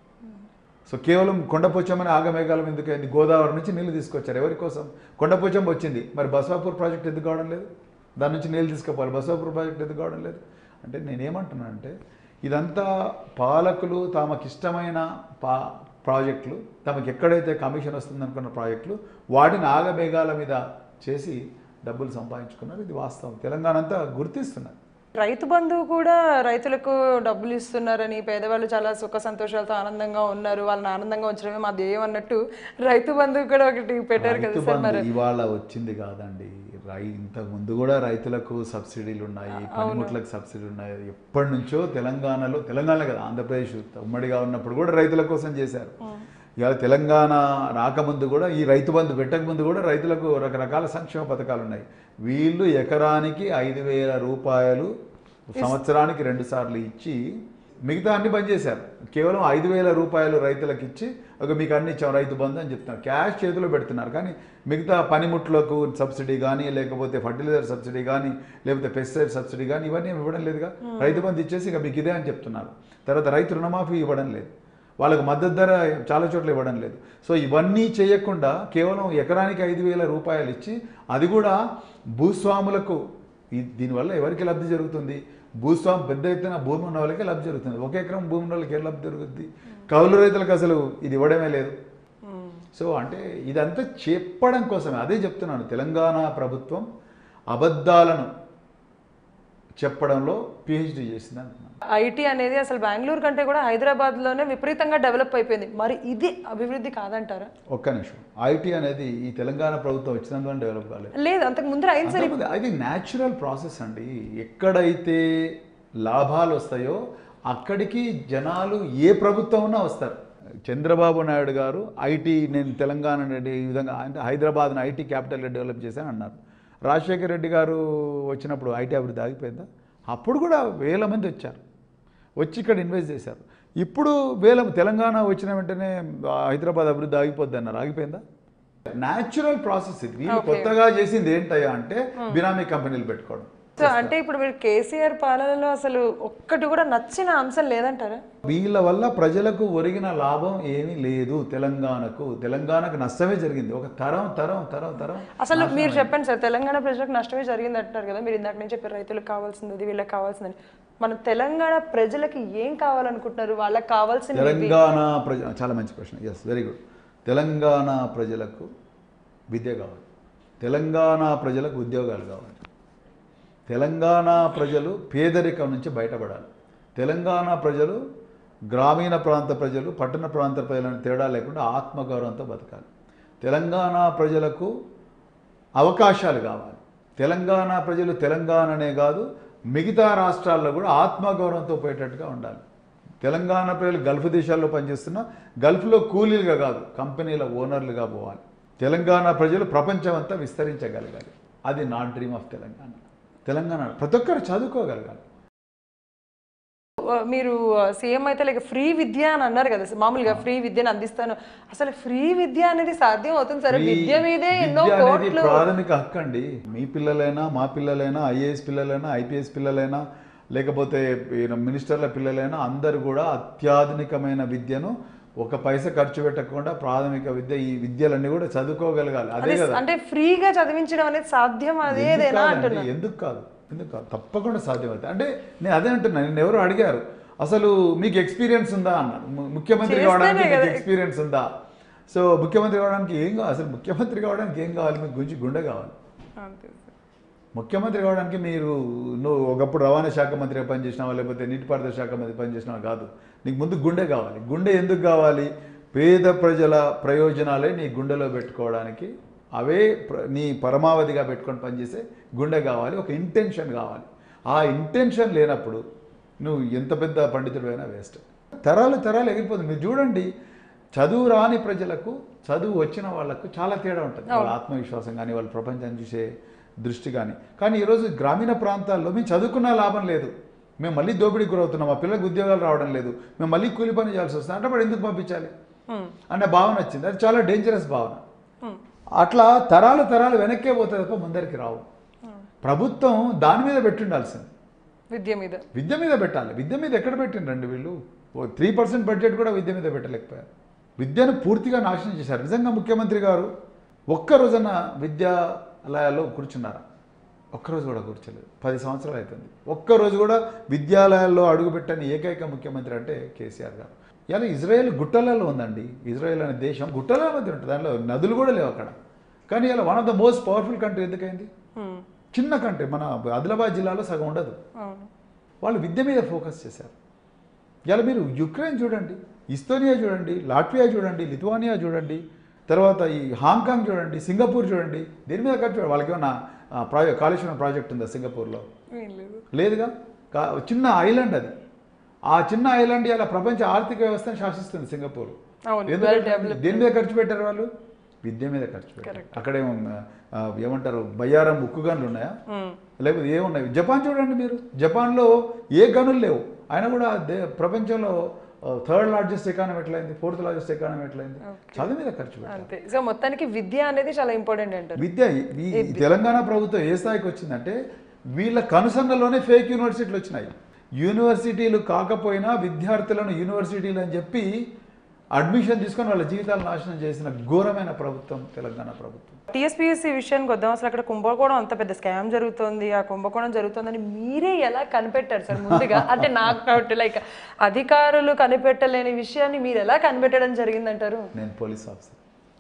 సో కేవలం కొండపోచమ్మని ఆగమేఘాలం ఎందుకు అయింది గోదావరి నుంచి నీళ్లు తీసుకొచ్చారు ఎవరి కోసం కొండపోచమ్మ వచ్చింది మరి బసవాపూర్ ప్రాజెక్ట్ ఎందుకు కావడం లేదు దాని నుంచి నీళ్ళు తీసుకుపోవాలి బసవాపూర్ ప్రాజెక్ట్ ఎందుకు కావడం లేదు అంటే నేనేమంటున్నాను అంటే ఇదంతా పాలకులు తమకిష్టమైన పా ప్రాజెక్టులు తమకు ఎక్కడైతే కమిషన్ వస్తుందనుకున్న ప్రాజెక్టులు వాటిని ఆగమేఘాల మీద చేసి డబ్బులు సంపాదించుకున్నారు ఇది వాస్తవం తెలంగాణ అంతా గుర్తిస్తున్నారు రైతు బంధువు కూడా రైతులకు డబ్బులు ఇస్తున్నారని పేదవాళ్ళు చాలా సుఖ సంతోషాలతో ఆనందంగా ఉన్నారు వాళ్ళని ఆనందంగా ఉంచడమే మా ధ్యేయం అన్నట్టు రైతు బంధువు కూడా ఒకటి పెట్టారు కదా రైతు సార్ మరి బంధు ఇవాళ వచ్చింది కాదండి రై ఇంతకు ముందు కూడా రైతులకు సబ్సిడీలు ఉన్నాయి పనిముట్లకు సబ్సిడీలు ఉన్నాయి ఎప్పటి నుంచో తెలంగాణలో తెలంగాణ కదా ఆంధ్రప్రదేశ్ ఉమ్మడిగా ఉన్నప్పుడు కూడా రైతుల కోసం చేశారు ఇవాళ తెలంగాణ రాకముందు కూడా ఈ రైతు బంధు పెట్టక ముందు కూడా రైతులకు రకరకాల సంక్షేమ పథకాలు ఉన్నాయి వీళ్ళు ఎకరానికి ఐదు వేల రూపాయలు సంవత్సరానికి రెండు సార్లు ఇచ్చి మిగతా అన్ని బంద్ చేశారు కేవలం ఐదు వేల రూపాయలు రైతులకు ఇచ్చి ఒక మీకు అన్ని ఇచ్చాం రైతు బంధు అని చెప్తున్నారు క్యాష్ చేతిలో పెడుతున్నారు కానీ మిగతా పనిముట్లకు సబ్సిడీ కానీ లేకపోతే ఫర్టిలైజర్ సబ్సిడీ కానీ లేకపోతే పెస్టిసైడ్ సబ్సిడీ కానీ ఇవన్నీ ఇవ్వడం లేదుగా రైతు బంధు ఇచ్చేసి ఇక మీకు ఇదే అని చెప్తున్నారు తర్వాత రైతు రుణమాఫీ ఇవ్వడం లేదు వాళ్ళకు మద్దతు ధర చాలా చోట్ల ఇవ్వడం లేదు సో ఇవన్నీ చేయకుండా కేవలం ఎకరానికి ఐదు వేల రూపాయలు ఇచ్చి అది కూడా భూస్వాములకు ఈ దీనివల్ల ఎవరికి లబ్ధి జరుగుతుంది భూస్వామి పెద్ద ఎత్తున భూమి ఉన్న వాళ్ళకి లబ్ధి జరుగుతుంది ఒక ఎకరం భూమి ఉన్న వాళ్ళకి ఏం లబ్ధి జరుగుతుంది కౌలు రైతులకు అసలు ఇది ఇవ్వడమే లేదు సో అంటే ఇదంతా చెప్పడం కోసమే అదే చెప్తున్నాను తెలంగాణ ప్రభుత్వం అబద్ధాలను చెప్పడంలో పిహెచ్డి చేసింది అంటున్నాను ఐటీ అనేది అసలు బెంగళూరు కంటే కూడా హైదరాబాద్ లోనే విపరీతంగా డెవలప్ అయిపోయింది మరి ఇది అభివృద్ధి కాదంటారా ఒక్క నిమిషం ఐటీ అనేది ఈ తెలంగాణ ప్రభుత్వం వచ్చినందువల్ల డెవలప్ కాలేదు లేదు అంతకు ముందర అయింది సార్ అంతకుముందు అది న్యాచురల్ ప్రాసెస్ అండి ఎక్కడైతే లాభాలు వస్తాయో అక్కడికి జనాలు ఏ ప్రభుత్వం ఉన్నా వస్తారు చంద్రబాబు నాయుడు గారు ఐటీ నేను తెలంగాణ రెడ్డి ఈ విధంగా అంటే హైదరాబాద్ను ఐటీ క్యాపిటల్ డెవలప్ చేశాను అన్నారు రాజశేఖర్ రెడ్డి గారు వచ్చినప్పుడు ఐటీ అభివృద్ధి ఆగిపోయిందా అప్పుడు కూడా వేల మంది వచ్చారు వచ్చి ఇక్కడ ఇన్వెస్ట్ చేశారు ఇప్పుడు వేల తెలంగాణ వచ్చిన వెంటనే ఆ, హైదరాబాద్ అభివృద్ధి ఆగిపోద్ది అన్నారు ఆగిపోయిందా న్యాచురల్ ప్రాసెస్ ఇది వీళ్ళు కొత్తగా చేసింది ఏంటయ్యా అంటే బినామీ కంపెనీలు పెట్టుకోవడం సో అంటే ఇప్పుడు మీరు కేసీఆర్ పాలనలో అసలు ఒక్కటి కూడా నచ్చిన అంశం లేదంటారా వీళ్ళ వల్ల ప్రజలకు ఒరిగిన లాభం ఏమీ లేదు తెలంగాణకు తెలంగాణకు నష్టమే జరిగింది ఒక తరం తరం తరం తరం అసలు మీరు చెప్పండి సార్ తెలంగాణ ప్రజలకు నష్టమే జరిగింది అంటున్నారు కదా మీరు ఇందాక నుంచి చెప్పారు రైతులకు కావాల్సింది ఇది వీళ్ళకి కావాల్సిందని మన తెలంగాణ ప్రజలకి ఏం కావాలనుకుంటున్నారు వాళ్ళకి కావాల్సింది తెలంగాణ ప్రజ చాలా మంచి ప్రశ్న ఎస్ వెరీ గుడ్ తెలంగాణ ప్రజలకు విద్య కావాలి తెలంగాణ ప్రజలకు ఉద్యోగాలు కావాలి తెలంగాణ ప్రజలు పేదరికం నుంచి బయటపడాలి తెలంగాణ ప్రజలు గ్రామీణ ప్రాంత ప్రజలు పట్టణ ప్రాంత ప్రజలను తేడా లేకుండా ఆత్మగౌరవంతో బతకాలి తెలంగాణ ప్రజలకు అవకాశాలు కావాలి తెలంగాణ ప్రజలు తెలంగాణనే కాదు మిగతా రాష్ట్రాల్లో కూడా ఆత్మగౌరవంతో పోయేటట్టుగా ఉండాలి తెలంగాణ ప్రజలు గల్ఫ్ దేశాల్లో పనిచేస్తున్న గల్ఫ్లో కూలీలుగా కాదు కంపెనీల ఓనర్లుగా పోవాలి తెలంగాణ ప్రజలు ప్రపంచం అంతా విస్తరించగలగాలి అది నా డ్రీమ్ ఆఫ్ తెలంగాణ తెలంగాణ ప్రతి ఒక్కరు చదువుకోగలగాలి మీరు సీఎం అయితే లైక్ ఫ్రీ విద్య అని అన్నారు కదా మామూలుగా ఫ్రీ విద్యను అందిస్తాను అసలు ఫ్రీ విద్య అనేది సాధ్యం అవుతుంది సరే విద్య మీదే ఎన్నో విద్య అనేది కోట్లు ప్రాథమిక హక్కు అండి మీ పిల్లలైనా మా పిల్లలైనా ఐఏఎస్ పిల్లలైనా ఐపీఎస్ పిల్లలైనా లేకపోతే ఈయన మినిస్టర్ల పిల్లలైనా అందరూ కూడా అత్యాధునికమైన విద్యను ఒక పైస ఖర్చు పెట్టకుండా ప్రాథమిక విద్య ఈ విద్యలన్నీ కూడా చదువుకోగలగాలి అదే అది కదా అంటే ఫ్రీగా చదివించడం అనేది సాధ్యం అదేదేనా ఎందుకు అంటున్నా కాదండి? ఎందుకు కాదు ఎందుకు కాదు తప్పకుండా సాధ్యమవుతుంది అంటే నేను అదే అంటున్నా నేను ఎవరు అడిగారు అసలు మీకు ఎక్స్పీరియన్స్ ఉందా అన్నారు ము- ముఖ్యమంత్రి చేస్తేనే కావడానికి మీకు కదా. ఎక్స్పీరియన్స్ ఉందా సో ముఖ్యమంత్రి కావడానికి ఏం కావాలి అసలు ముఖ్యమంత్రి కావడానికి ఏం కావాలి మీకు గుంజి గుండె కావాలి అంతే సార్. ముఖ్యమంత్రి కావడానికి మీరు నువ్వు ఒకప్పుడు రవాణా శాఖ మంత్రిగా పనిచేసినావా లేకపోతే నీటిపారుదల శాఖ మంత్రి పనిచేసినావా కాదు నీకు ముందు గుండె కావాలి గుండె ఎందుకు కావాలి పేద ప్రజల ప్రయోజనాలే నీ గుండెలో పెట్టుకోవడానికి అవే ప్ర- నీ పరమావధిగా పెట్టుకొని పనిచేసే గుండె కావాలి ఒక ఇంటెన్షన్ కావాలి ఆ ఇంటెన్షన్ లేనప్పుడు నువ్వు ఎంత పెద్ద పండితుడైనా వేస్ట్ తరాలు తరాలు ఎగిరిపోతుంది మీరు చూడండి చదువు రాని ప్రజలకు చదువు వచ్చిన వాళ్ళకు చాలా తేడా ఉంటుంది వాళ్ళ ఆత్మవిశ్వాసం కానీ వాళ్ళ ప్రపంచాన్ని చూసే దృష్టి కానీ కానీ ఈరోజు గ్రామీణ ప్రాంతాల్లో మేము చదువుకున్న లాభం లేదు మేము మళ్ళీ దోపిడీకి గురవుతున్నాం మా పిల్లలకు ఉద్యోగాలు రావడం లేదు మేము మళ్ళీ కూలి పని చేయాల్సి వస్తుంది అంటే మరి ఎందుకు పంపించాలి Hmm. అనే భావన వచ్చింది అది చాలా డేంజరస్ భావన Hmm. అట్లా తరాలు తరాలు వెనక్కే పోతుంది తప్ప ముందరికి రావు ప్రభుత్వం దాని మీద పెట్టుండాల్సింది విద్య మీద విద్య మీద పెట్టాలి విద్య మీద ఎక్కడ పెట్టిండ్రండి వీళ్ళు ఓ త్రీ పర్సెంట్ బడ్జెట్ కూడా విద్య మీద పెట్టలేకపోయారు విద్యను పూర్తిగా నాశనం చేశారు నిజంగా ముఖ్యమంత్రి గారు ఒక్క రోజున విద్యాలయాల్లో కూర్చున్నారా ఒక్కరోజు కూడా కూర్చోలేదు పది సంవత్సరాలు అవుతుంది ఒక్కరోజు కూడా విద్యాలయాల్లో అడుగుపెట్టని ఏకైక ముఖ్యమంత్రి అంటే కేసీఆర్ గారు ఇలా ఇజ్రాయెల్ గుట్టలలో ఉందండి ఇజ్రాయెల్ అనే దేశం గుట్టల మధ్య ఉంటుంది దాంట్లో నదులు కూడా లేవు అక్కడ కానీ ఇలా one of the most powerful country ఎందుకైంది Hmm. చిన్న కంట్రీ మన ఆదిలాబాద్ జిల్లాలో సగం ఉండదు అవును వాళ్ళు విద్య మీద ఫోకస్ చేశారు ఇలా మీరు యుక్రెయిన్ చూడండి ఇస్తోనియా చూడండి లాట్వియా చూడండి లిథువానియా చూడండి తర్వాత ఈ హాంకాంగ్ చూడండి సింగపూర్ చూడండి దేని మీద ఖర్చు పెట్టారు? వాళ్ళకి ఏమన్నా ఆ, ప్రాజెక్ట్ కాళేశ్వరం ప్రాజెక్ట్ ఉందా సింగపూర్లో ఏం లేదు లేదుగా కా- చిన్న ఐలాండ్ అది ఆ చిన్న ఐలాండ్ ఇలా ప్రపంచ ఆర్థిక వ్యవస్థను శాసిస్తుంది సింగపూర్ అవును, ఎందుకంటే well developed. దేని మీద ఖర్చు పెట్టారు వాళ్ళు విద్య మీద ఖర్చు పెట్టారు అక్కడేమో ఆ, ఏమంటారు బయ్యారం ఉక్కు గన్లు ఉన్నాయా Hmm. లేకపోతే ఏమున్నాయి జపాన్ చూడండి మీరు జపాన్లో ఏ గనులు లేవు ఆయన కూడా దే ప్రపంచంలో థర్డ్ లార్జెస్ట్ ఎకానమీ ఎట్లయింది ఫోర్త్ లార్జెస్ట్ ఎకానమీ ఎట్లయింది చదువు మీద ఖర్చు పెట్టారు అంతే సో మొత్తానికి విద్య అనేది చాలా ఇంపార్టెంట్ అంటారు విద్య ఈ ఈ తెలంగాణ ప్రభుత్వం ఏ స్థాయికి వచ్చిందంటే వీళ్ళ కనుసన్నలోనే ఫేక్ యూనివర్సిటీలు వచ్చినాయి యూనివర్సిటీలు కాకపోయినా విద్యార్థులను యూనివర్సిటీలు అని చెప్పి అడ్మిషన్ తీసుకొని వాళ్ళ జీవితాలు నాశనం చేసిన ఘోరమైన ప్రభుత్వం తెలంగాణ ప్రభుత్వం టీఎస్పీఎస్సీ విషయానికి వద్దాం అసలు అక్కడ కుంభకోణం అంత పెద్ద స్కామ్ జరుగుతోంది ఆ కుంభకోణం జరుగుతోందని మీరే ఎలా కనిపెట్టారు సార్ ముందుగా అంటే నాకు డౌట్ లైక్ అధికారులు కనిపెట్టలేని విషయాన్ని మీరు ఎలా కనిపెట్టడం జరిగిందంటారు నేను పోలీస్ ఆఫీసర్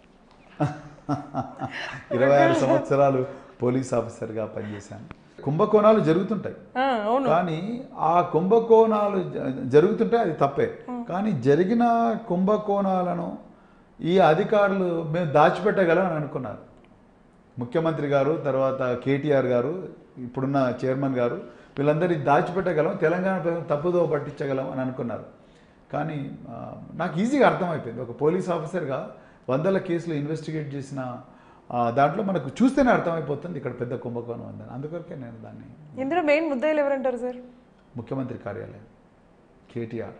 ఇరవై ఆరు సంవత్సరాలు పోలీస్ ఆఫీసర్గా పనిచేశాను కుంభకోణాలు జరుగుతుంటాయి ఆ, అవును కానీ ఆ కుంభకోణాలు జ- జరుగుతుంటే అది తప్పే కానీ జరిగిన కుంభకోణాలను ఈ అధికారులు మేము దాచిపెట్టగలం అని అనుకున్నారు ముఖ్యమంత్రి గారు తర్వాత కేటీఆర్ గారు ఇప్పుడున్న చైర్మన్ గారు వీళ్ళందరి దాచిపెట్టగలం తెలంగాణ ప్రజలను తప్పుదో పట్టించగలం అని అనుకున్నారు కానీ ఆ, నాకు ఈజీగా అర్థమైపోయింది ఒక పోలీస్ ఆఫీసర్గా వందల కేసులు ఇన్వెస్టిగేట్ చేసిన ఆ, దాంట్లో మనకు చూస్తేనే అర్థమైపోతుంది ఇక్కడ పెద్ద కుంభకోణం ఉందని అందుకొరకే నేను దాన్ని ఇందులో మెయిన్ ముద్దాయిలు ఎవరంటారు సార్ ముఖ్యమంత్రి కార్యాలయం కేటీఆర్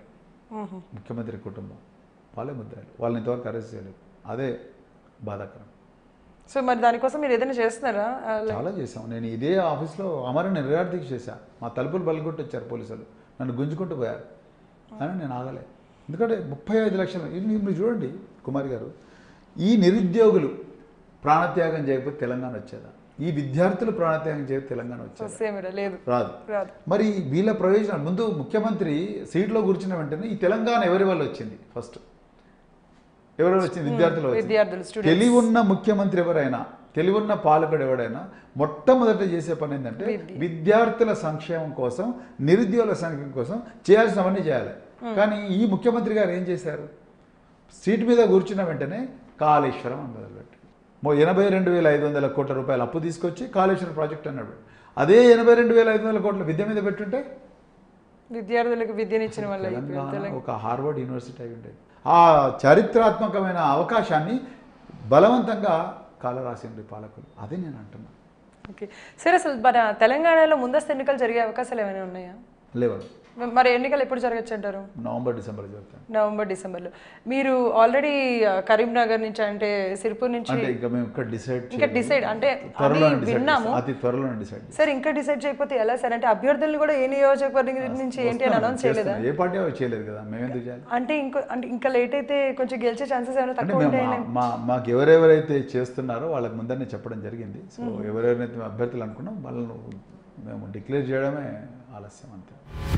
ముఖ్యమంత్రి కుటుంబం వాళ్ళే ముద్దాయిలు వాళ్ళని ఇంతవరకు అరెస్ట్ చేయలేదు అదే బాధాకరం సో మరి దానికోసం మీరు ఏదైనా చేస్తున్నారా ఆ, like- చాలా చేశాం నేను ఇదే ఆఫీస్లో అమరణ నిర్గార్థికి చేశా మా తలుపులు బలిగొట్టి వచ్చారు పోలీసులు నన్ను గుంజుకుంటూ పోయారు అని నేను ఆగలే ఎందుకంటే ముప్పై ఐదు లక్షలు ఇది మీరు మీరు చూడండి కుమారి గారు ఈ నిరుద్యోగులు ప్రాణత్యాగం చేయకపోతే తెలంగాణ వచ్చేదా ఈ విద్యార్థులు ప్రాణత్యాగం చేయకపోతే తెలంగాణ వచ్చేదా సేమ్ ఇక్కడ లేదు రాదు రాదు మరి వీళ్ళ ప్రయోజనం ముందు ముఖ్యమంత్రి సీట్లో కూర్చున్న వెంటనే ఈ తెలంగాణ ఎవరి వల్ల వచ్చింది ఫస్ట్ ఎవరి వల్ల వచ్చింది విద్యార్థులు వచ్చింది విద్యార్థులు స్టూడెంట్స్ తెలివి ఉన్న ముఖ్యమంత్రి ఎవరైనా తెలివి ఉన్న పాలకుడు ఎవడైనా మొట్టమొదట చేసే పని ఏంటంటే విద్యార్థుల సంక్షేమం కోసం నిరుద్యోగుల సంక్షేమం కోసం చేయాల్సినవన్నీ చేయాలి కానీ ఈ ముఖ్యమంత్రి గారు ఏం చేశారు సీట్ మీద కూర్చున్న వెంటనే కాళేశ్వరం అని మొదలుపెట్టి మో ఎనభై రెండు వేల ఐదు వందల కోట్ల రూపాయలు అప్పు తీసుకొచ్చి కాళేశ్వరం ప్రాజెక్ట్ అన్నాడు అదే ఎనభై రెండు వేల ఐదు వందల కోట్ల విద్య మీద పెట్టుంటే విద్యార్థులకు విద్యనిచ్చిన వల్ల తెలంగాణ ఒక హార్వర్డ్ యూనివర్సిటీ అయి ఉండేది ఆ చారిత్రాత్మకమైన అవకాశాన్ని బలవంతంగా కాలరాసిండ్రి పాలకులు అదే నేను అంటున్నా ఓకే సరే అసలు మన తెలంగాణలో ముందస్తు ఎన్నికలు జరిగే అవకాశాలు ఏమైనా ఉన్నాయా లేవదు మరి ఎన్నికలు ఎప్పుడు జరగచ్చు అంటారు నవంబర్ డిసెంబర్ జరుగుతాయి నవంబర్ డిసెంబర్లో మీరు ఆల్రెడీ కరీంనగర్ నుంచి అంటే సిరిపూర్ నుంచి అంటే ఇంకా మేము ఇక్కడ డిసైడ్ ఇంకా డిసైడ్ అంటే అది త్వరలోనే డిసైడ్ విన్నాము అతి త్వరలోనే డిసైడ్ సార్ ఇంకా డిసైడ్ చేయకపోతే ఎలా సార్ అంటే అభ్యర్థుల్ని కూడా ఏ నియోజకవర్గం నుంచి ఏంటి అని అనౌన్స్ చేయలేదా ఏ పార్టీ అవి చేయలేదు కదా మేము ఎందుకు చేయాలి అంటే ఇంకో అంటే ఇంకా లేట్ అయితే కొంచెం గెలిచే ఛాన్సెస్ ఏమైనా అంటే తక్కువ మేము ఉంటాయని మా- మా మాకు ఎవరెవరైతే చేస్తున్నారో వాళ్ళకి ముందరనే చెప్పడం జరిగింది సో ఎవరెవరైతే మేము అభ్యర్థులు అనుకున్నాం వాళ్ళను మేము డిక్లేర్ చేయడమే ఆలస్యం అంతే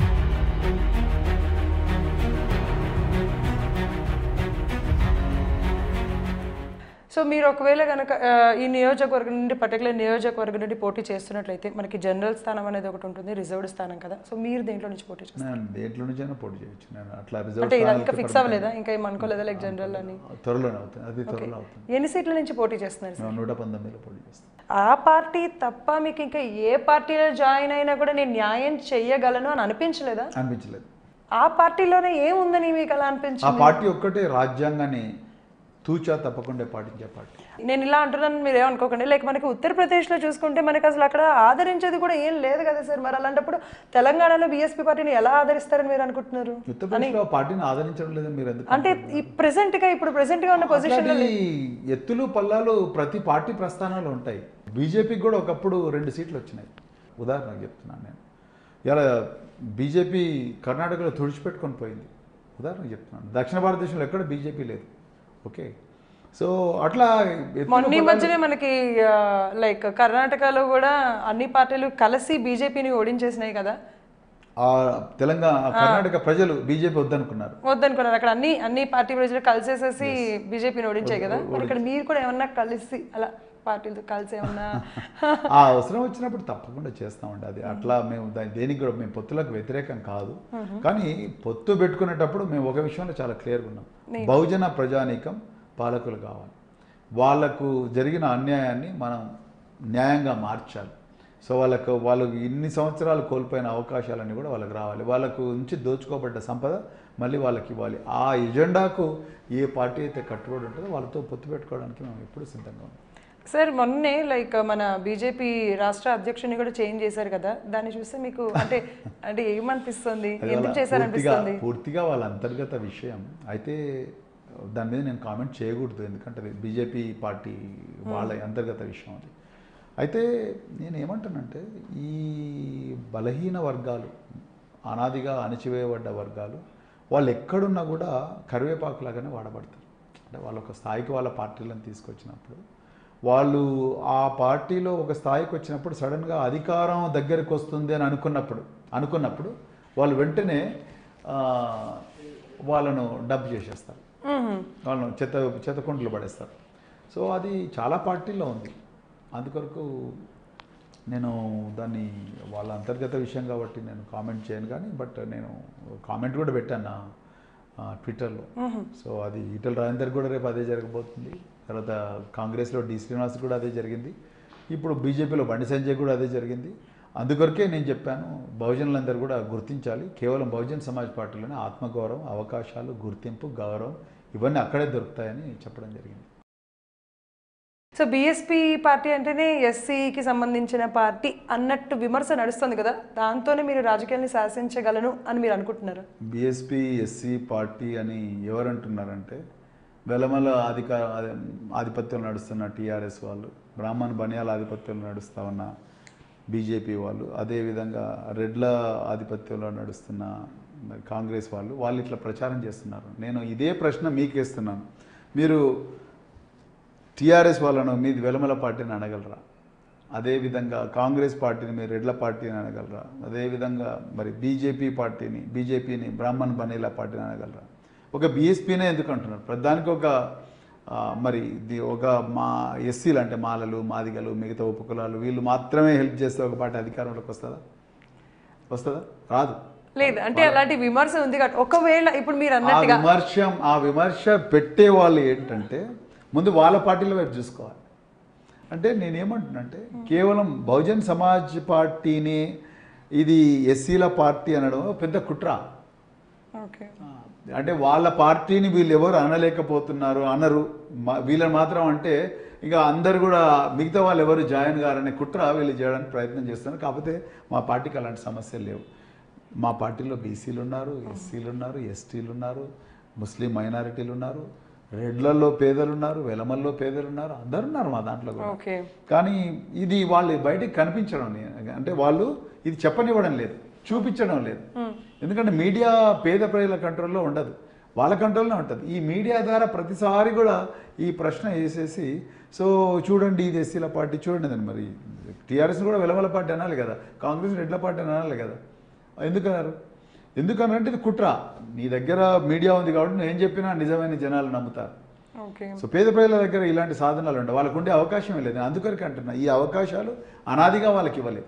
సో మీరు ఒకవేళ కనుక ఆ, ఈ నియోజకవర్గం నుండి పర్టికులర్ నియోజకవర్గం నుండి పోటీ చేస్తున్నట్లయితే మనకి జనరల్ స్థానం అనేది ఒకటి ఉంటుంది రిజర్వ్డ్ స్థానం కదా సో మీరు దేంట్లో నుంచి పోటీ చేస్తారు నేను దేంట్లో నుంచైనా పోటీ చేయొచ్చు నేను అట్లా అంటే రిజర్వ్ ఇది ఇంకా ఫిక్స్ అవ్వలేదా ఇంకా ఏం అనుకోలేదా లైక్ జనరల్ అని త్వరలోనే అవుతుంది అది త్వరలో అవుతుంది ఎన్ని సీట్ల నుంచి పోటీ చేస్తున్నారు సార్ మేము నూట పంతొమ్మిదిలో పోటీ చేస్తాం ఆ పార్టీ తప్ప మీకు ఇంకా ఏ పార్టీలో జాయిన్ అయినా కూడా నేను న్యాయం చెయ్యగలను అని అనిపించలేదా అనిపించలేదు ఆ పార్టీలోనే ఏముందని మీకు అలా ఆ అనిపించింది పార్టీ ఒక్కటే రాజ్యాంగాన్ని తూచా తప్పకుండా పాటించే పార్టీ నేను ఇలా అంటున్నాను మీరు ఏమనుకోకండి లైక్ మనకి ఉత్తరప్రదేశ్లో చూసుకుంటే మనకి అసలు అక్కడ ఆదరించేది కూడా ఏం లేదు కదా సార్ మరి అలాంటప్పుడు తెలంగాణలో బీఎస్పీ పార్టీని ఎలా ఆదరిస్తారని మీరు అనుకుంటున్నారు ఉత్తరప్రదేశ్లో ఆ పార్టీని ఆదరించడం లేదని మీరు ఎందుకు అంటే ఈ ప్రెసెంట్ గా ఇప్పుడు ప్రెసెంట్ గా ఉన్న పొజిషన్ అట్లాంటి ఎత్తులు పల్లాలు ప్రతి పార్టీ ప్రస్థానాలు ఉంటాయి బీజేపీకి కూడా ఒకప్పుడు రెండు సీట్లు వచ్చినాయి ఉదాహరణకు చెప్తున్నాను నేను ఇలా బీజేపీ కర్ణాటకలో తుడిచిపెట్టుకొని పోయింది ఉదాహరణకు చెప్తున్నాను దక్షిణ భారతదేశంలో ఎక్కడ బీజేపీ లేదు ఓకే సో అట్లా ఎత్తులు మొన్న ఈ మధ్యనే మనకి లైక్ కర్ణాటకలో కూడా అన్ని పార్టీలు కలిసి బీజేపీని ఓడించేసినాయి కదా ఆ తెలంగాణ ఆ కర్ణాటక ప్రజలు బీజేపీ వద్దనుకున్నారు వద్దనుకున్నారు అక్కడ అన్ని అన్ని పార్టీ ప్రజలు కలిసేసేసి బీజేపీని ఓడించాయి కదా మరి ఇక్కడ మీరు కూడా ఏమన్నా కలిసి అలా పార్టీలతో కలిసి ఏమన్నా ఆ అవసరం వచ్చినప్పుడు తప్పకుండా చేస్తామండి అది అట్లా మేము దాని దేనికి కూడా మేము పొత్తులకు వ్యతిరేకం కాదు కానీ పొత్తు పెట్టుకునేటప్పుడు మేము ఒక విషయంలో చాలా క్లియర్గా ఉన్నాం బహుజన ప్రజానీకం పాలకులు కావాలి వాళ్ళకు జరిగిన అన్యాయాన్ని మనం న్యాయంగా మార్చాలి సో వాళ్ళకు వాళ్ళకు ఇన్ని సంవత్సరాలు కోల్పోయిన అవకాశాలన్నీ కూడా వాళ్ళకి రావాలి వాళ్ళకు నుంచి దోచుకోబడ్డ సంపద మళ్ళీ వాళ్ళకి ఇవ్వాలి ఆ ఎజెండాకు ఏ పార్టీ అయితే కట్టుబడి ఉంటుందో వాళ్ళతో పొత్తు పెట్టుకోవడానికి మేము ఎప్పుడు సిద్ధంగా ఉన్నాం సార్ మొన్నే లైక్ మన బీజేపీ రాష్ట్ర అధ్యక్షుని కూడా చేంజ్ చేశారు కదా దాన్ని చూస్తే మీకు అంటే అంటే ఏమనిపిస్తుంది అది ఎందుకు వాళ్ళ పూర్తిగా చేశారనిపిస్తుంది పూర్తిగా వాళ్ళ అంతర్గత విషయం అయితే దాని మీద నేను కామెంట్ చేయకూడదు ఎందుకంటే అది బీజేపీ పార్టీ వాళ్ళ అంతర్గత విషయం అది అయితే నేను ఏమంటానంటే ఈ బలహీన వర్గాలు అనాదిగా అణచివేయబడ్డ వర్గాలు వాళ్ళు ఎక్కడున్నా కూడా కరివేపాకులాగానే వాడబడతారు అంటే వాళ్ళ ఒక స్థాయికి వాళ్ళ పార్టీలను తీసుకొచ్చినప్పుడు వాళ్ళు ఆ పార్టీలో ఒక స్థాయికి వచ్చినప్పుడు సడన్గా అధికారం దగ్గరికి వస్తుంది అని అనుకున్నప్పుడు అనుకున్నప్పుడు వాళ్ళు వెంటనే ఆ, వాళ్ళను డబ్ చేసేస్తారు మ్మ్. వాళ్ళను చెత్త చెత్తకుంటలు పడేస్తారు సో అది చాలా పార్టీల్లో ఉంది అందుకొరకు నేను దాన్ని వాళ్ళ అంతర్గత విషయం కాబట్టి నేను కామెంట్ చేయను కానీ బట్ నేను కామెంట్ కూడా పెట్టాను నా ఆ, ట్విట్టర్లో సో అది ఈటల రాజేందర్ కూడా రేపు అదే జరగబోతుంది తర్వాత కాంగ్రెస్లో డి శ్రీనివాస్ కూడా అదే జరిగింది ఇప్పుడు బీజేపీలో బండి సంజయ్ కూడా అదే జరిగింది అందుకొరకే నేను చెప్పాను బహుజనులందరూ కూడా గుర్తించాలి కేవలం బహుజన్ సమాజ్ పార్టీలోనే ఆత్మగౌరవం అవకాశాలు గుర్తింపు గౌరవం ఇవన్నీ అక్కడే దొరుకుతాయని చెప్పడం జరిగింది సో బీఎస్పీ పార్టీ అంటేనే ఎస్సీకి సంబంధించిన పార్టీ అన్నట్టు విమర్శ నడుస్తుంది కదా దాంతోనే మీరు రాజకీయాల్ని శాసించగలను అని మీరు అనుకుంటున్నారు బీఎస్పీ ఎస్సీ పార్టీ అని ఎవరంటున్నారంటే వెలమల అధిక అదే, ఆధిపత్యంలో నడుస్తున్న టీఆర్ఎస్ వాళ్ళు బ్రాహ్మణ్ బనియాల ఆధిపత్యంలో నడుస్తా ఉన్న బీజేపీ వాళ్ళు అదేవిధంగా రెడ్ల ఆధిపత్యంలో నడుస్తున్న మరి కాంగ్రెస్ వాళ్ళు వాళ్ళు ఇట్లా ప్రచారం చేస్తున్నారు నేను ఇదే ప్రశ్న మీకు వేస్తున్నాను మీరు టీఆర్ఎస్ వాళ్ళను మీది వెలమల పార్టీని అనగలరా అదేవిధంగా కాంగ్రెస్ పార్టీని మీరు రెడ్ల పార్టీని అనగలరా అదేవిధంగా మరి బీజేపీ పార్టీని బీజేపీని బ్రాహ్మణ్ బనీలా పార్టీని అనగలరా ఒక బీఎస్పీనే ఎందుకు అంటున్నారు ప్రధానికి ఒక ఆ, మరి ఇది ఒక మా ఎస్సీలు అంటే మాలలు మాదిగలు మిగతా ఉపకులాలు వీళ్ళు మాత్రమే హెల్ప్ చేస్తే ఒక పార్టీ అధికారంలోకి వస్తుందా వస్తుందా రాదు లేదు అంటే అలాంటి విమర్శ ఉంది కాబట్టి ఒకవేళ ఇప్పుడు మీరు ఆ అన్నట్టుగా విమర్శ ఆ విమర్శ పెట్టే వాళ్ళు ఏంటంటే ముందు వాళ్ళ పార్టీల వైపు చూసుకోవాలి అంటే నేనేమంటున్నానంటే కేవలం బహుజన్ సమాజ్ పార్టీని ఇది ఎస్సీల పార్టీ అనడం పెద్ద కుట్ర ఓకే అంటే వాళ్ళ పార్టీని వీళ్ళు ఎవరు అనలేకపోతున్నారు అనరు మా- వీళ్ళని మాత్రం అంటే ఇక అందరు కూడా మిగతా వాళ్ళు ఎవరు జాయిన్ గారనే కుట్ర వీళ్ళు చేయడానికి ప్రయత్నం చేస్తున్నారు కాకపోతే మా పార్టీకి అలాంటి సమస్యలు లేవు మా పార్టీలో బీసీలు ఉన్నారు ఎస్సీలు ఉన్నారు ఎస్టీలు ఉన్నారు ముస్లిం మైనారిటీలు ఉన్నారు రెడ్లలో పేదలు ఉన్నారు వెలమల్లో పేదలు ఉన్నారు అందరు ఉన్నారు మా దాంట్లో కూడా ఓకే కానీ ఇది వాళ్ళు బయటికి కనిపించడం లే- అంటే వాళ్ళు ఇది చెప్పనివ్వడం లేదు చూపించడం లేదు ఎందుకంటే మీడియా పేద ప్రజల కంట్రోల్లో ఉండదు వాళ్ళ కంట్రోల్లో ఉంటుంది ఈ మీడియా ద్వారా ప్రతిసారి కూడా ఈ ప్రశ్న వేసేసి సో చూడండి ఇది ఎస్సీల పార్టీ చూడండి అని మరి టీఆర్ఎస్ కూడా వెలవల పార్టీ అనాలి కదా కాంగ్రెస్ రెడ్ల పార్టీ అని అనాలి కదా ఎందుకన్నారు ఎందుకనంటే ఇది కుట్ర నీ దగ్గర మీడియా ఉంది కాబట్టి నువ్వు ఏం చెప్పినా నిజమైన జనాలు నమ్ముతారు ఓకే సో పేద ప్రజల దగ్గర ఇలాంటి సాధనాలు ఉండవు వాళ్ళకు ఉండే అవకాశం లేదు నేను అందుకొరకు అంటున్నా ఈ అవకాశాలు అనాదిగా వాళ్ళకి ఇవ్వలేదు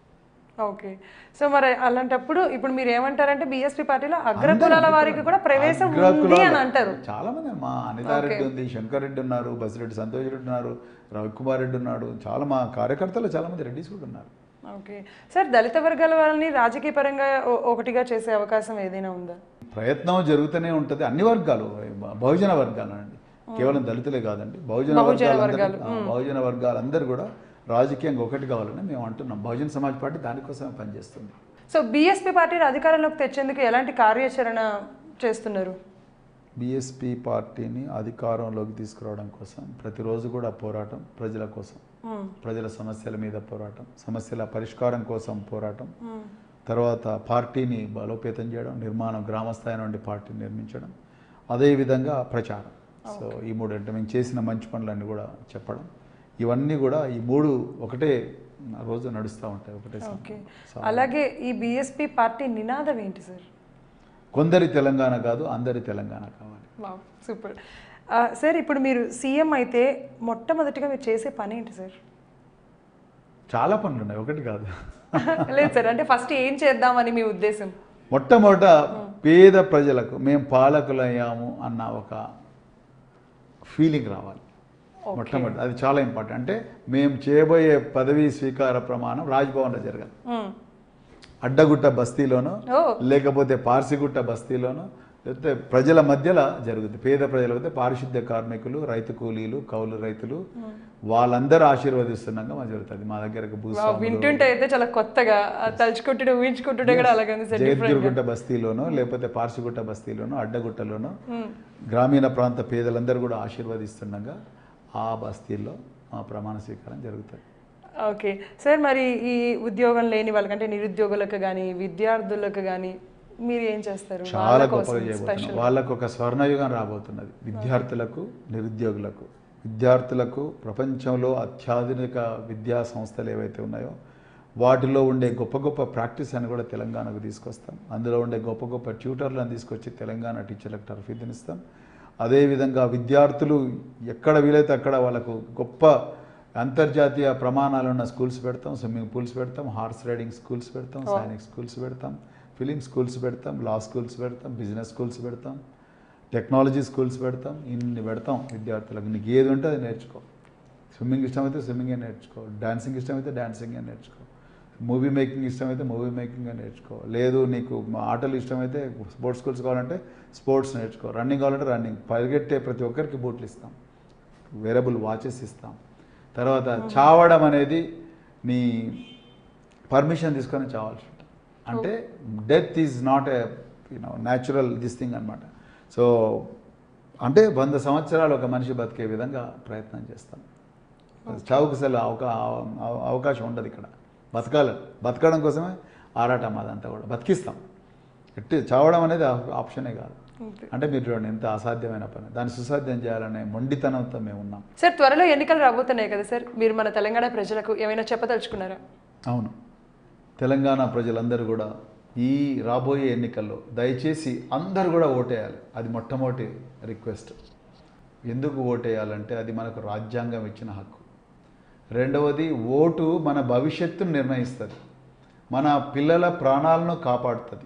ఓకే సో మరి అలాంటప్పుడు ఇప్పుడు మీరు ఏమంటారంటే బీఎస్పీ పార్టీలో అగ్రకులాల వారికి కూడా ప్రవేశం ఉంది అగ్రకులాల- అని అంటారు చాలా మంది మా అనితారెడ్డి ఉంది శంకర్ రెడ్డి ఉన్నారు బసిరెడ్డి సంతోష్ రెడ్డి ఉన్నారు రవికుమార్ రెడ్డి ఉన్నాడు చాలా మా కార్యకర్తలు చాలా మంది రెడ్డిస్ కూడా ఉన్నారు ఓకే సార్ దళిత వర్గాల వాళ్ళని రాజకీయ పరంగా ఒ- ఒకటిగా చేసే అవకాశం ఏదైనా ఉందా ప్రయత్నం జరుగుతూనే ఉంటుంది అన్ని వర్గాలు బహుజన వర్గాలు అండి కేవలం దళితులే కాదండి బహుజన బహుజన వర్గాలు బహుజన వర్గాలందరూ కూడా రాజకీయంగా ఒకటి కావాలని మేము అంటున్నాం బహుజన సమాజ్ పార్టీ దానికోసమే పనిచేస్తుంది సో బీఎస్పీ పార్టీని అధికారంలోకి తెచ్చేందుకు ఎలాంటి కార్యాచరణ చేస్తున్నారు బీఎస్పీ పార్టీని అధికారంలోకి తీసుకురావడం కోసం ప్రతిరోజు కూడా పోరాటం ప్రజల కోసం మ్మ్. ప్రజల సమస్యల మీద పోరాటం సమస్యల పరిష్కారం కోసం పోరాటం తర్వాత పార్టీని బలోపేతం చేయడం నిర్మాణం గ్రామ స్థాయి నుండి పార్టీని నిర్మించడం అదేవిధంగా ప్రచారం సో ఈ మూడు అంటే మేము చేసిన మంచి పనులన్నీ కూడా చెప్పడం ఇవన్నీ కూడా ఈ మూడు ఒకటే రోజు నడుస్తూ ఉంటాయి ఒకటే సమయం. ఓకే సో అలాగే ఈ బీఎస్పీ పార్టీ నినాదం ఏంటి సార్ కొందరి తెలంగాణ కాదు అందరి తెలంగాణ కావాలి వావ్ సూపర్ సార్ ఇప్పుడు మీరు సీఎం అయితే మొట్టమొదటిగా మీరు చేసే పని ఏంటి సార్ చాలా పనులు ఉన్నాయి ఒకటి కాదు లేదు సార్ అంటే ఫస్ట్ ఏం చేద్దామని మీ ఉద్దేశం మొట్టమొదట పేద ప్రజలకు మేము పాలకులయ్యాము అన్న ఒక ఫీలింగ్ రావాలి మొట్టమొదటి అది చాలా ఇంపార్టెంట్ అంటే మేము చేయబోయే పదవీ స్వీకార ప్రమాణం రాజ్భవన్లో జరగాలి మ్మ్. అడ్డగుట్ట బస్తీలోనో ఓ లేకపోతే పార్సిగుట్ట బస్తీలోనో లేకపోతే ప్రజల మధ్యలో జరుగుతుంది పేద ప్రజలు అయితే పారిశుద్ధ్య కార్మికులు రైతు కూలీలు కౌలు రైతులు వాళ్ళందరూ ఆశీర్వదిస్తున్నాగా మా జరుగుతుంది మా దగ్గరకు వావ్, భూస్వాములు వింటుంటే అయితే చాలా కొత్తగా ఆ తలుచుకుంటుంటే ఊహించుకుంటుంటే కూడా అలాగే ఉంది సార్ డిఫరెంట్ జయగిరిగుట్ట బస్తీలోనో లేకపోతే పార్సిగుట్ట బస్తీలోనో అడ్డగుట్టలోనో గ్రామీణ ప్రాంత పేదలందరూ కూడా ఆశీర్వదిస్తుండగా ఆ బస్తీల్లో మా ప్రమాణ స్వీకారం జరుగుతుంది ఓకే సార్ మరి ఈ ఉద్యోగం లేని వాళ్ళకంటే నిరుద్యోగులకు కానీ విద్యార్థులకు కానీ మీరు ఏం చేస్తారు వాళ్ళ చాలా కోసం గొప్పగా చేయబోతున్నాం స్పెషల్ వాళ్ళకు ఒక స్వర్ణయుగం రాబోతున్నది విద్యార్థులకు నిరుద్యోగులకు విద్యార్థులకు ప్రపంచంలో అత్యాధునిక విద్యా సంస్థలు ఏవైతే ఉన్నాయో వాటిలో ఉండే గొప్ప గొప్ప ప్రాక్టీస్ అని కూడా తెలంగాణకు తీసుకొస్తాం అందులో ఉండే గొప్ప గొప్ప ట్యూటర్లను తీసుకొచ్చి తెలంగాణ టీచర్లకు టర్ఫీదునిస్తాం అదేవిధంగా విద్యార్థులు ఎక్కడ వీలైతే అక్కడ వాళ్ళకు గొప్ప అంతర్జాతీయ ప్రమాణాలు ఉన్న స్కూల్స్ పెడతాం స్విమ్మింగ్ పూల్స్ పెడతాం హార్స్ రైడింగ్ స్కూల్స్ పెడతాం సైనిక్ స్కూల్స్ పెడతాం ఫిలిం స్కూల్స్ పెడతాం లా స్కూల్స్ పెడతాం బిజినెస్ స్కూల్స్ పెడతాం టెక్నాలజీ స్కూల్స్ పెడతాం ఇన్ని పెడతాం విద్యార్థులకు నీకు ఏది ఉంటే అది నేర్చుకో స్విమ్మింగ్ ఇష్టమైతే స్విమ్మింగే నేర్చుకో డాన్సింగ్ ఇష్టమైతే డాన్సింగే నేర్చుకో మూవీ మేకింగ్ ఇష్టమైతే మూవీ మేకింగ్ నేర్చుకో లేదు నీకు మా ఆటలు ఇష్టమైతే స్పోర్ట్స్ స్కూల్స్ కావాలంటే స్పోర్ట్స్ నేర్చుకో రన్నింగ్ కావాలంటే రన్నింగ్ పరిగెట్టే ప్రతి ఒక్కరికి బూట్లు ఇస్తాం వేరబుల్ వాచెస్ ఇస్తాం తర్వాత చావడం అనేది నీ పర్మిషన్ తీసుకొని చావాల్సి ఉంటుంది అంటే death is not a you know natural this thing అనమాట సో అంటే వంద సంవత్సరాలు ఒక మనిషి బతికే విధంగా ప్రయత్నం చేస్తాం చావుకు అసలు అవకా అవ- అవకాశం ఉండదు ఇక్కడ బతకాలని బతకడం కోసమే ఆరాటం అదంతా కూడా బతికిస్తాం ఎట్టి చావడం అనేది ఆ- ఆప్షనే కాదు అంతే. అంటే మీరు చూడండి ఎంత అసాధ్యమైన పని దాన్ని సుసాధ్యం చేయాలనే మొండితనంతో మేము ఉన్నాం సార్ త్వరలో ఎన్నికలు రాబోతున్నాయి కదా సార్ మీరు మన తెలంగాణ ప్రజలకు ఏమైనా చెప్పదలుచుకున్నారా అవును తెలంగాణ ప్రజలందరూ కూడా ఈ రాబోయే ఎన్నికల్లో దయచేసి అందరూ కూడా ఓటేయాలి అది మొట్టమొదటి రిక్వెస్ట్ ఎందుకు ఓటేయాలంటే అది మనకు రాజ్యాంగం ఇచ్చిన హక్కు రెండవది ఓటు మన భవిష్యత్తును నిర్ణయిస్తుంది మన పిల్లల ప్రాణాలను కాపాడుతుంది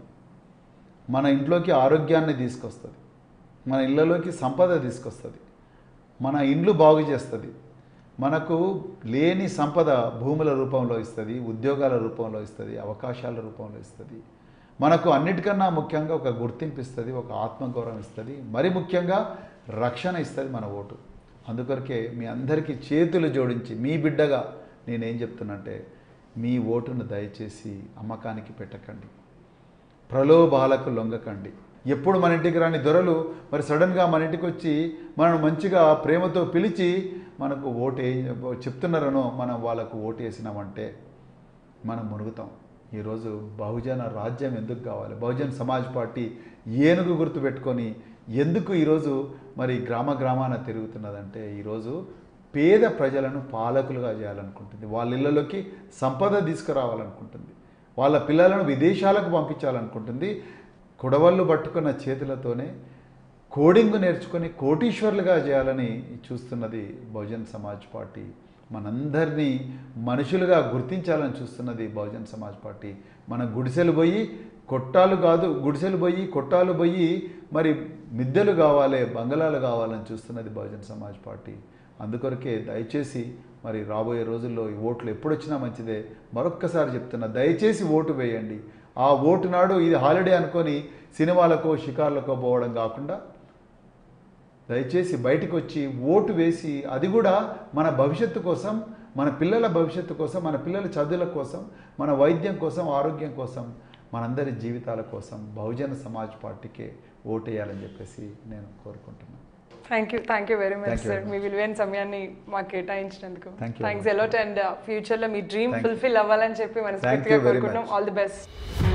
మన ఇంట్లోకి ఆరోగ్యాన్ని తీసుకొస్తుంది మన ఇళ్ళలోకి సంపద తీసుకొస్తుంది మన ఇండ్లు బాగు చేస్తుంది మనకు లేని సంపద భూముల రూపంలో ఇస్తుంది ఉద్యోగాల రూపంలో ఇస్తుంది అవకాశాల రూపంలో ఇస్తుంది మనకు అన్నిటికన్నా ముఖ్యంగా ఒక గుర్తింపు ఇస్తుంది ఒక ఆత్మగౌరవం ఇస్తుంది మరి ముఖ్యంగా రక్షణ ఇస్తుంది మన ఓటు అందుకొరకే మీ అందరికీ చేతులు జోడించి మీ బిడ్డగా నేనేం చెప్తున్నంటే మీ ఓటును దయచేసి అమ్మకానికి పెట్టకండి ప్రలోభాలకు లొంగకండి ఎప్పుడు మన ఇంటికి రాని దొరలు మరి సడన్గా మన ఇంటికి వచ్చి మనం మంచిగా ప్రేమతో పిలిచి మనకు ఓటు ఏ- చెప్తున్నారనో మనం వాళ్ళకు ఓటు వేసినామంటే మనం మునుగుతాం ఈరోజు బహుజన రాజ్యం ఎందుకు కావాలి బహుజన్ సమాజ్ పార్టీ ఏనుగు గుర్తు పెట్టుకొని ఎందుకు ఈరోజు మరి గ్రామ గ్రామాన తిరుగుతున్నదంటే ఈరోజు పేద ప్రజలను పాలకులుగా చేయాలనుకుంటుంది వాళ్ళ ఇళ్ళలోకి సంపద తీసుకురావాలనుకుంటుంది వాళ్ళ పిల్లలను విదేశాలకు పంపించాలనుకుంటుంది కుడవళ్ళు పట్టుకున్న చేతులతోనే కోడింగ్ నేర్చుకొని కోటీశ్వర్లుగా చేయాలని చూస్తున్నది బహుజన్ సమాజ్ పార్టీ మనందరినీ మనుషులుగా గుర్తించాలని చూస్తున్నది బహుజన్ సమాజ్ పార్టీ మన గుడిసెలు పోయి కొట్టాలు కాదు గుడిసెలు పోయి కొట్టాలు పోయి మరి మిద్దెలు కావాలి బంగళాలు కావాలని చూస్తున్నది బహుజన్ సమాజ్ పార్టీ అందుకొరకే దయచేసి మరి రాబోయే రోజుల్లో ఈ ఓట్లు ఎప్పుడు వచ్చినా మంచిదే మరొక్కసారి చెప్తున్నా దయచేసి ఓటు వేయండి ఆ ఓటు నాడు ఇది హాలిడే అనుకొని సినిమాలకో షికార్లకో పోవడం కాకుండా దయచేసి బయటకు వచ్చి ఓటు వేసి అది కూడా మన భవిష్యత్తు కోసం మన పిల్లల భవిష్యత్తు కోసం మన పిల్లల చదువుల కోసం మన వైద్యం కోసం ఆరోగ్యం కోసం మనందరి జీవితాల కోసం బహుజన సమాజ్ పార్టీకే ఓటేయాలని చెప్పేసి నేను కోరుకుంటున్నాను thank you thank you very much Thank you sir very మీ విలువైన సమయాన్ని మాకు కేటాయించినందుకు Thank you thanks a lot and ఫ్యూచర్లో మీ డ్రీమ్ Thank you. ఫుల్ఫిల్ అవ్వాలని చెప్పి మనస్ఫూర్తిగా very కోరుకుంటున్నాం much. All the best